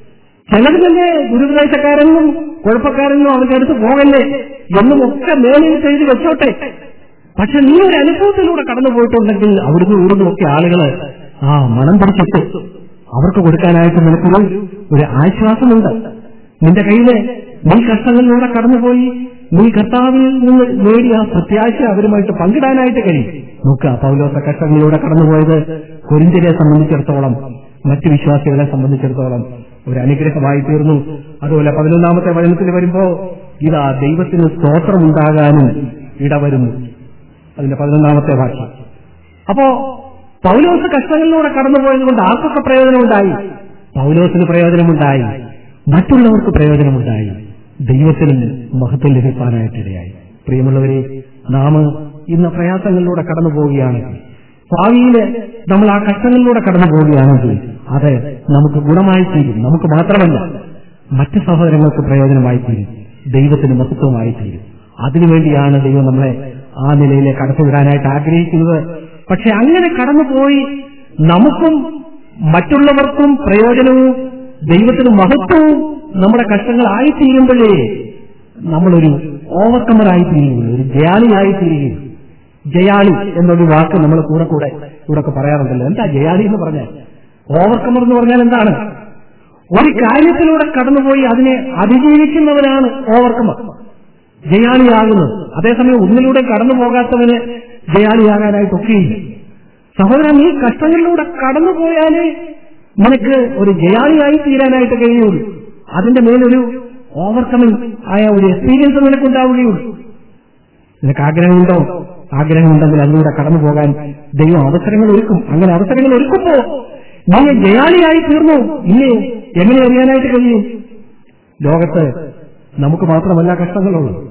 ചിലർ തന്നെ ഗുരുപ്രദേശക്കാരെന്നും കുഴപ്പക്കാരെന്നും അവരുടെ അടുത്ത് പോകല്ലേ എന്നും ഒക്കെ മേലെടുത്ത് എഴുതി വെച്ചോട്ടെ പക്ഷെ നീ ഒരു അനുഭവത്തിലൂടെ കടന്നു പോയിട്ടുണ്ടെങ്കിൽ അവിടുന്ന് ഇവിടുന്ന് ഒക്കെ ആളുകള് ആ മണം പിടിച്ചിട്ട് അവർക്ക് കൊടുക്കാനായിട്ട് നിനക്കൊരു ഒരു ആശ്വാസമുണ്ട് നിന്റെ കയ്യില് നീ കഷ്ടങ്ങളിലൂടെ കടന്നുപോയി നീ കർത്താവിൽ നിന്ന് നേടിയ ആ പ്രത്യാശ അവരുമായിട്ട് പങ്കിടാനായിട്ട് കഴിയും നോക്കുക പൗലോസ കഷ്ടങ്ങളിലൂടെ കടന്നുപോയത് കൊരിന്തിനെ സംബന്ധിച്ചിടത്തോളം മറ്റു വിശ്വാസികളെ സംബന്ധിച്ചിടത്തോളം ഒരു അനുഗ്രഹമായി തീർന്നു അതുപോലെ പതിനൊന്നാമത്തെ വചനത്തിൽ വരുമ്പോ ഇതാ ദൈവത്തിന് സ്തോത്രമുണ്ടാകാനും ഇടവരുന്നു അതിന്റെ പതിനൊന്നാമത്തെ ഭാഷ അപ്പോ പൗലോസ് കഷ്ടങ്ങളിലൂടെ കടന്നുപോയത് കൊണ്ട് ആർക്കൊക്കെ പ്രയോജനമുണ്ടായി പൗലോസിന് പ്രയോജനമുണ്ടായി മറ്റുള്ളവർക്ക് പ്രയോജനമുണ്ടായി ദൈവത്തിന് മഹത്വം ലഭിക്കാനായിട്ടിടയായി പ്രിയമുള്ളവരെ നാം ഇന്ന് പ്രയാസങ്ങളിലൂടെ കടന്നു പോവുകയാണെങ്കിൽ ഭാവിയില് നമ്മൾ ആ കഷ്ടങ്ങളിലൂടെ കടന്നു പോവുകയാണെങ്കിൽ അത് നമുക്ക് ഗുണമായി തീരും നമുക്ക് മാത്രമല്ല മറ്റു സഹോദരങ്ങൾക്ക് പ്രയോജനമായി തീരും ദൈവത്തിന് മഹത്വമായി തീരും അതിനുവേണ്ടിയാണ് ദൈവം നമ്മളെ ആ നിലയിലേക്ക് കടത്തിവിടാനായിട്ട് ആഗ്രഹിക്കുന്നത് പക്ഷെ അങ്ങനെ കടന്നുപോയി നമുക്കും മറ്റുള്ളവർക്കും പ്രയോജനവും ദൈവത്തിന് മഹത്വവും നമ്മുടെ കഷ്ടങ്ങളായി തീരുമ്പോഴേ നമ്മളൊരു ഓവർകമറായി തീരുകയുള്ളൂ ഒരു ജയാളിയായി തീരുകയുള്ളൂ ജയാളി എന്നൊരു വാക്ക് നമ്മൾ കൂടെ കൂടെ ഇവിടെ ഒക്കെ പറയാറുണ്ടല്ലോ എന്താ ജയാളി എന്ന് പറഞ്ഞാൽ ഓവർകമർ എന്ന് പറഞ്ഞാൽ എന്താണ് ഒരു കാര്യത്തിലൂടെ കടന്നുപോയി അതിനെ അതിജീവിക്കുന്നവനാണ് ഓവർകമർ ജയാളിയാകുന്നത് അതേസമയം ഒന്നിലൂടെ കടന്നു പോകാത്തവന് ജയാളിയാകാനായിട്ടൊക്കെയില്ല സഹോദരൻ നീ കഷ്ടങ്ങളിലൂടെ കടന്നുപോയാലേ നിനക്ക് ഒരു ജയാളിയായി തീരാനായിട്ട് കഴിയുള്ളൂ അതിന്റെ മേലൊരു ഓവർകമിങ് ആയ ഒരു എക്സ്പീരിയൻസ് നിനക്കുണ്ടാവുകയുള്ളൂ നിനക്ക് ആഗ്രഹമുണ്ടോ ആഗ്രഹമുണ്ടെങ്കിൽ അതിലൂടെ കടന്നു പോകാൻ ദൈവം അവസരങ്ങൾ ഒരുക്കും അങ്ങനെ അവസരങ്ങൾ ഒരുക്കുമ്പോ നീ ജയാളിയായി തീർന്നു ഇനി എങ്ങനെ അറിയാനായിട്ട് കഴിയും ലോകത്ത് നമുക്ക് മാത്രമല്ല കഷ്ടങ്ങളുള്ളത്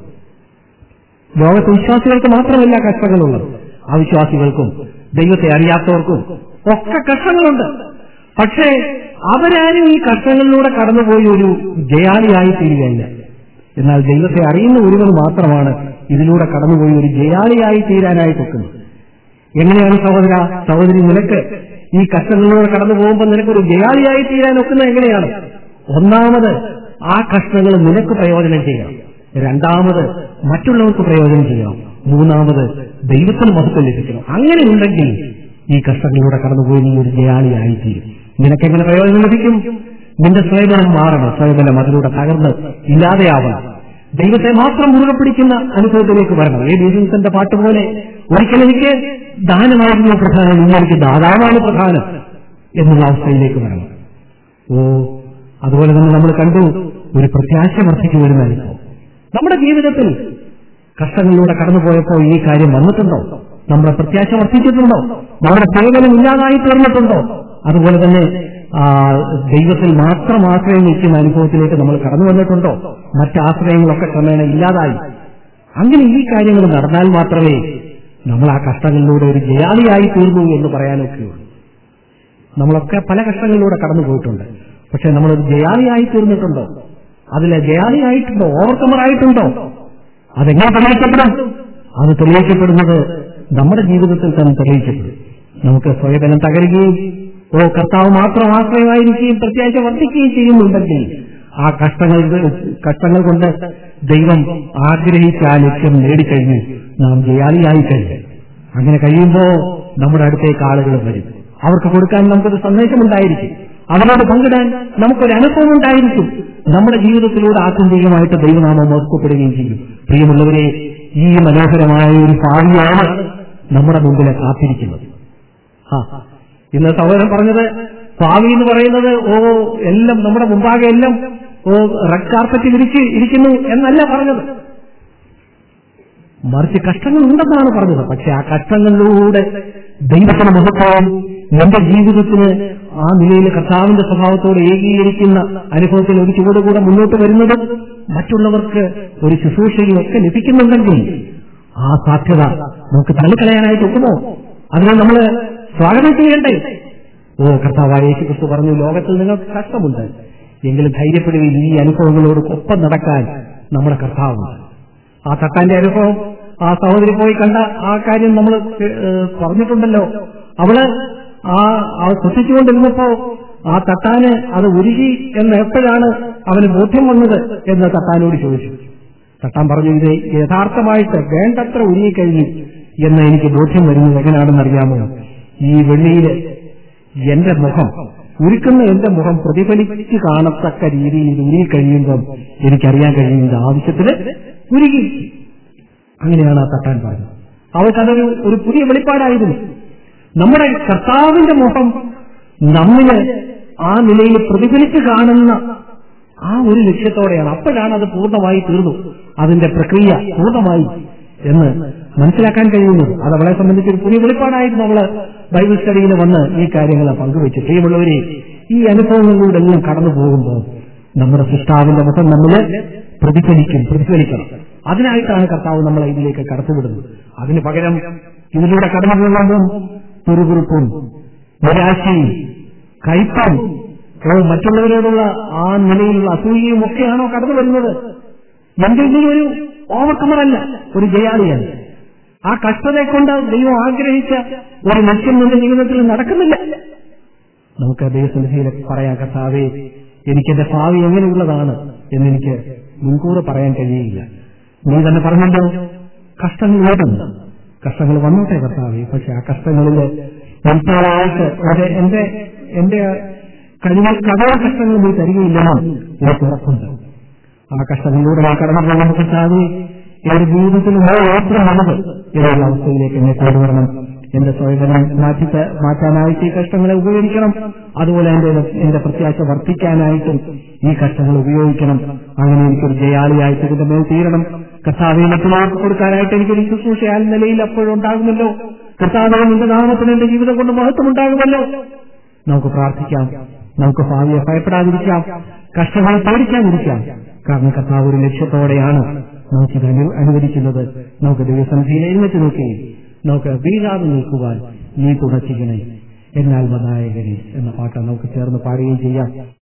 ലോകത്ത് വിശ്വാസികൾക്ക് മാത്രമല്ല കഷ്ടങ്ങളുള്ളത് അവിശ്വാസികൾക്കും ദൈവത്തെ അറിയാത്തവർക്കും ഒക്കെ കഷ്ടങ്ങളുണ്ട് പക്ഷേ അവരാരും ഈ കഷ്ടങ്ങളിലൂടെ കടന്നുപോയി ഒരു ജയാളിയായി തീരുകയില്ല എന്നാൽ ദൈവത്തെ അറിയുന്ന ഒരുവൻ മാത്രമാണ് ഇതിലൂടെ കടന്നുപോയി ഒരു ജയാളിയായി തീരാനായിട്ടൊക്കുന്നത് എങ്ങനെയാണ് സഹോദര സഹോദരി നിനക്ക് ഈ കഷ്ടങ്ങളിലൂടെ കടന്നു പോകുമ്പോൾ നിനക്കൊരു ജയാളിയായി തീരാൻ ഒക്കുന്നത് എങ്ങനെയാണ് ഒന്നാമത് ആ കഷ്ടങ്ങൾ നിനക്ക് പ്രയോജനം ചെയ്യണം രണ്ടാമത് മറ്റുള്ളവർക്ക് പ്രയോജനം ചെയ്യണം മൂന്നാമത് ദൈവത്തിന് മഹത്വം ലഭിക്കണം അങ്ങനെ ഉണ്ടെങ്കിൽ ഈ കഷ്ടങ്ങളിലൂടെ കടന്നുപോയി നീ ഒരു ജയാളിയായി തീരും നിനക്കെങ്ങനെ പ്രയോജനം ലഭിക്കും നിന്റെ സ്വയബലം മാറണം സ്വയബലം അതിലൂടെ തകർന്ന് ഇല്ലാതെയാവണം ദൈവത്തെ മാത്രം മുറുകെ പിടിക്കുന്ന അനുഭവത്തിലേക്ക് വരണം ഏ ബീജിൻസന്റെ പാട്ട് പോലെ ഒരിക്കലും എനിക്ക് ദാനമായിരുന്നു പ്രധാനം ഇന്ന് എനിക്ക് ദാതാവാണ് പ്രധാനം എന്നുള്ള അവസ്ഥയിലേക്ക് വരണം ഓ അതുപോലെ തന്നെ നമ്മൾ കണ്ടു ഒരു പ്രത്യാശ വർദ്ധിച്ചു വരുന്ന അനുഭവം നമ്മുടെ ജീവിതത്തിൽ കഷ്ടങ്ങളിലൂടെ കടന്നുപോയപ്പോൾ ഈ കാര്യം വന്നിട്ടുണ്ടോ നമ്മുടെ പ്രത്യാശ വർദ്ധിച്ചിട്ടുണ്ടോ നമ്മുടെ സേവനം ഇല്ലാതായി തീർന്നിട്ടുണ്ടോ അതുപോലെ തന്നെ ആ, ദൈവത്തിൽ മാത്രം ആശ്രയം നിൽക്കുന്ന അനുഭവത്തിലേക്ക് നമ്മൾ കടന്നു വന്നിട്ടുണ്ടോ മറ്റ് ആശ്രയങ്ങളൊക്കെ ക്രമേണ ഇല്ലാതായി അങ്ങനെ ഈ കാര്യങ്ങൾ നടന്നാൽ മാത്രമേ നമ്മൾ ആ കഷ്ടങ്ങളിലൂടെ ഒരു ജയാളിയായി തീർന്നു എന്ന് പറയാനൊക്കെയുള്ളൂ നമ്മളൊക്കെ പല കഷ്ടങ്ങളിലൂടെ കടന്നു പോയിട്ടുണ്ട് പക്ഷെ നമ്മളൊരു ജയാളിയായി തീർന്നിട്ടുണ്ടോ അതിലെ ജയാളിയായിട്ടുണ്ടോ ഓവർകമർ ആയിട്ടുണ്ടോ അതെങ്ങനെ തെളിയിക്കപ്പെടും അത് തെളിയിക്കപ്പെടുന്നത് നമ്മുടെ ജീവിതത്തിൽ തന്നെ തെളിയിക്കപ്പെടും നമുക്ക് സ്വയബലം തകരുകയും ഓ കർത്താവ് മാത്രം ആശ്രയമായിരിക്കുകയും പ്രത്യേകിച്ച് വർദ്ധിക്കുകയും ചെയ്യുന്നുണ്ടെങ്കിൽ ആ കഷ്ടങ്ങൾ കഷ്ടങ്ങൾ കൊണ്ട് ദൈവം ആഗ്രഹിച്ച ആ ലക്ഷ്യം നേടിക്കഴിഞ്ഞു നാം ജയാളിയായി കഴിഞ്ഞു അങ്ങനെ കഴിയുമ്പോൾ നമ്മുടെ അടുത്തേക്ക് ആളുകൾ വരും അവർക്ക് കൊടുക്കാൻ നമുക്കൊരു സന്ദേശമുണ്ടായിരിക്കും അവരോട് പങ്കിടാൻ നമുക്കൊരു അനുഭവം ഉണ്ടായിരിക്കും നമ്മുടെ ജീവിതത്തിലൂടെ ആത്യന്തികമായിട്ട് ദൈവനാമം ഓർക്കപ്പെടുകയും ചെയ്യും പ്രിയമുള്ളവരെ ഈ മനോഹരമായ ഒരു ഭാവിയാണ് നമ്മുടെ മുമ്പിലെ കാത്തിരിക്കുന്നത് ആ ഇന്ന് സഹോദരൻ പറഞ്ഞത് ഭാവി എന്ന് പറയുന്നത് ഓ എല്ലാം നമ്മുടെ മുമ്പാകെ എല്ലാം ഓ റെഡ് കാർപ്പറ്റിൽ ഇരിച്ച് ഇരിക്കുന്നു എന്നല്ല പറഞ്ഞത് മറിച്ച് കഷ്ടങ്ങൾ ഉണ്ടെന്നാണ് പറഞ്ഞത് പക്ഷെ ആ കഷ്ടങ്ങളിലൂടെ ദൈവത്തിന് മഹത്വം എന്റെ ജീവിതത്തിന് ആ നിലയിൽ കർത്താവിന്റെ സ്വഭാവത്തോട് ഏകീകരിക്കുന്ന അനുഭവത്തിൽ ഒരു ചുവടുകൂടെ മുന്നോട്ട് വരുന്നത് മറ്റുള്ളവർക്ക് ഒരു ശുശ്രൂഷയും ഒക്കെ ലഭിക്കുന്നുണ്ടെങ്കിൽ ആ സാധ്യത നമുക്ക് തള്ളിക്കളയാനായിട്ട് ഒക്കുമോ അതിനെ നമ്മൾ സ്വാഗതം ചെയ്യണ്ടേ ഓ കർത്താവായ യേശു ക്രിസ്തു പറഞ്ഞു ലോകത്തിൽ നിങ്ങൾക്ക് കഷ്ടമുണ്ട് എങ്കിലും ധൈര്യപ്പെടുകയും ഈ അനുഭവങ്ങളോട് ഒപ്പം നടക്കാൻ നമ്മുടെ കർത്താവുണ്ട് ആ തട്ടാന്റെ അനുഭവം ആ സഹോദരി പോയി കണ്ട ആ കാര്യം നമ്മൾ പറഞ്ഞിട്ടുണ്ടല്ലോ അവള് ആ ആ ശ്രദ്ധിച്ചുകൊണ്ടിരുന്നപ്പോ ആ തട്ടാന് അത് ഉരുകി എന്ന് എപ്പോഴാണ് അവന് ബോധ്യം വന്നത് എന്ന് തട്ടാനോട് ചോദിച്ചു തട്ടാൻ പറഞ്ഞു ഇത് യഥാർത്ഥമായിട്ട് വേണ്ടത്ര ഉരുകിക്കഴിഞ്ഞു എന്ന് എനിക്ക് ബോധ്യം വരുന്നത് എങ്ങനെയാണെന്ന് അറിയാമോ ഈ വെള്ളിയില് എന്റെ മുഖം ഉരുക്കുന്ന എന്റെ മുഖം പ്രതിഫലിച്ച് കാണത്തക്ക രീതിയിൽ ഇത് ഉരുകി കഴിയുമ്പം എനിക്കറിയാൻ കഴിയുന്നത് ആവശ്യത്തിന് ഉരുകി അങ്ങനെയാണ് ആ തട്ടാൻ പറഞ്ഞത് അവൾക്കതൊരു ഒരു പുതിയ വെളിപ്പാടായിരുന്നു നമ്മുടെ കർത്താവിന്റെ മുഖം നമ്മിന് ആ നിലയിൽ പ്രതിഫലിച്ച് കാണുന്ന ആ ഒരു ലക്ഷ്യത്തോടെയാണ് അപ്പോഴാണ് അത് പൂർണ്ണമായി തീർന്നു അതിന്റെ പ്രക്രിയ പൂർണ്ണമായി എന്ന് മനസ്സിലാക്കാൻ കഴിയുന്നത് അത് അവളെ സംബന്ധിച്ച് ഒരു പുതിയ വെളിപ്പാടായിരുന്നു അവള് ബൈബിൾ സ്റ്റഡിയിൽ വന്ന് ഈ കാര്യങ്ങൾ പങ്കുവെച്ചു പ്രിയമുള്ളവരെ ഈ അനുഭവങ്ങളിലൂടെ എല്ലാം കടന്നു പോകുമ്പോൾ നമ്മുടെ സൃഷ്ടാവിന്റെ മുഖം നമ്മില് പ്രതിഫലിക്കും പ്രതിഫലിക്കണം അതിനായിട്ടാണ് കർത്താവ് നമ്മളെ ഇതിലേക്ക് കടത്തിവിടുന്നത് അതിന് പകരം ഇതിലൂടെ കടന്നു പോകുമ്പോൾ പിറുപിറുപ്പും നിരാശയും കയ്പും ഓ മറ്റുള്ളവരോടുള്ള ആ നിലയിലുള്ള അസൂയയും ഒക്കെയാണോ കടന്നു വരുന്നത് എന്തെങ്കിലും ഒരു ഓവർകമറല്ല ഒരു ജയാളിയാണ് ആ കഷ്ടതയെ കൊണ്ട് ദൈവം ആഗ്രഹിച്ച ഒരു ലക്ഷ്യം നിന്റെ ജീവിതത്തിൽ നടക്കുന്നില്ല നമുക്ക് ദൈവസന്നിധിയിൽ പറയാം കർത്താവേ എനിക്കെന്റെ ഭാവി എങ്ങനെയുള്ളതാണ് എന്നെനിക്ക് മുൻകൂർ പറയാൻ കഴിയില്ല നീ തന്നെ പറഞ്ഞല്ലോ കഷ്ടങ്ങൾ വരുന്നു കഷ്ടങ്ങൾ വന്നോട്ടെ കർത്താവേ പക്ഷെ ആ കഷ്ടങ്ങളിൽ ഉൾപ്പെടായിട്ട് എന്റെ എന്റെ കഴിവിൽ കടവ കഷ്ടങ്ങൾ നീ തരികയില്ലെന്ന് എനിക്ക് ഉറപ്പുണ്ട് ആ കഷ്ടങ്ങളിലൂടെ ഞാൻ കടന്നു പോകുന്ന കർത്താവേ എന്റെ ജീവിതത്തിൽ മാത്രം വന്നത് എന്നുള്ള അവസ്ഥയിലേക്ക് എന്നെ കൊണ്ടുവരണം എന്റെ സ്വയംഭരം മാറ്റി മാറ്റാനായിട്ട് ഈ കഷ്ടങ്ങളെ ഉപയോഗിക്കണം അതുപോലെ എന്റെ എന്റെ പ്രത്യാശ വർദ്ധിക്കാനായിട്ടും ഈ കഷ്ടങ്ങൾ ഉപയോഗിക്കണം അങ്ങനെ എനിക്കൊരു ജയാളിയായിട്ട് ഇതിന്റെ മേൽ തീരണം കർത്താവിനെ മറ്റുള്ളവർക്ക് കൊടുക്കാനായിട്ട് എനിക്കൊരു ശുശ്രൂഷയാൽ നിലയിൽ അപ്പോഴും ഉണ്ടാകുമല്ലോ കർത്താവ് നിന്റെ നാമത്തിന് എന്റെ ജീവിതം കൊണ്ട് മഹത്വം ഉണ്ടാകുമല്ലോ നമുക്ക് പ്രാർത്ഥിക്കാം നമുക്ക് ഭാവിയെ ഭയപ്പെടാതിരിക്കാം കഷ്ടങ്ങളെ പേടിക്കാതിരിക്കാം കാരണം കർത്താവ് ഒരു ലക്ഷ്യത്തോടെയാണ് നമുക്കിത് അനു- അനുവദിക്കുന്നത് നമുക്ക് ദൈവസന്ധിയിൽ എഴുന്നേറ്റ് നോക്കുകയും നമുക്ക് വീഴാതെ നിൽക്കുവാൻ നീ തുണച്ചിക്കണേ എന്നാൽ മനായകനെ എന്ന പാട്ട് നമുക്ക് ചേർന്ന് പാടുകയും ചെയ്യാം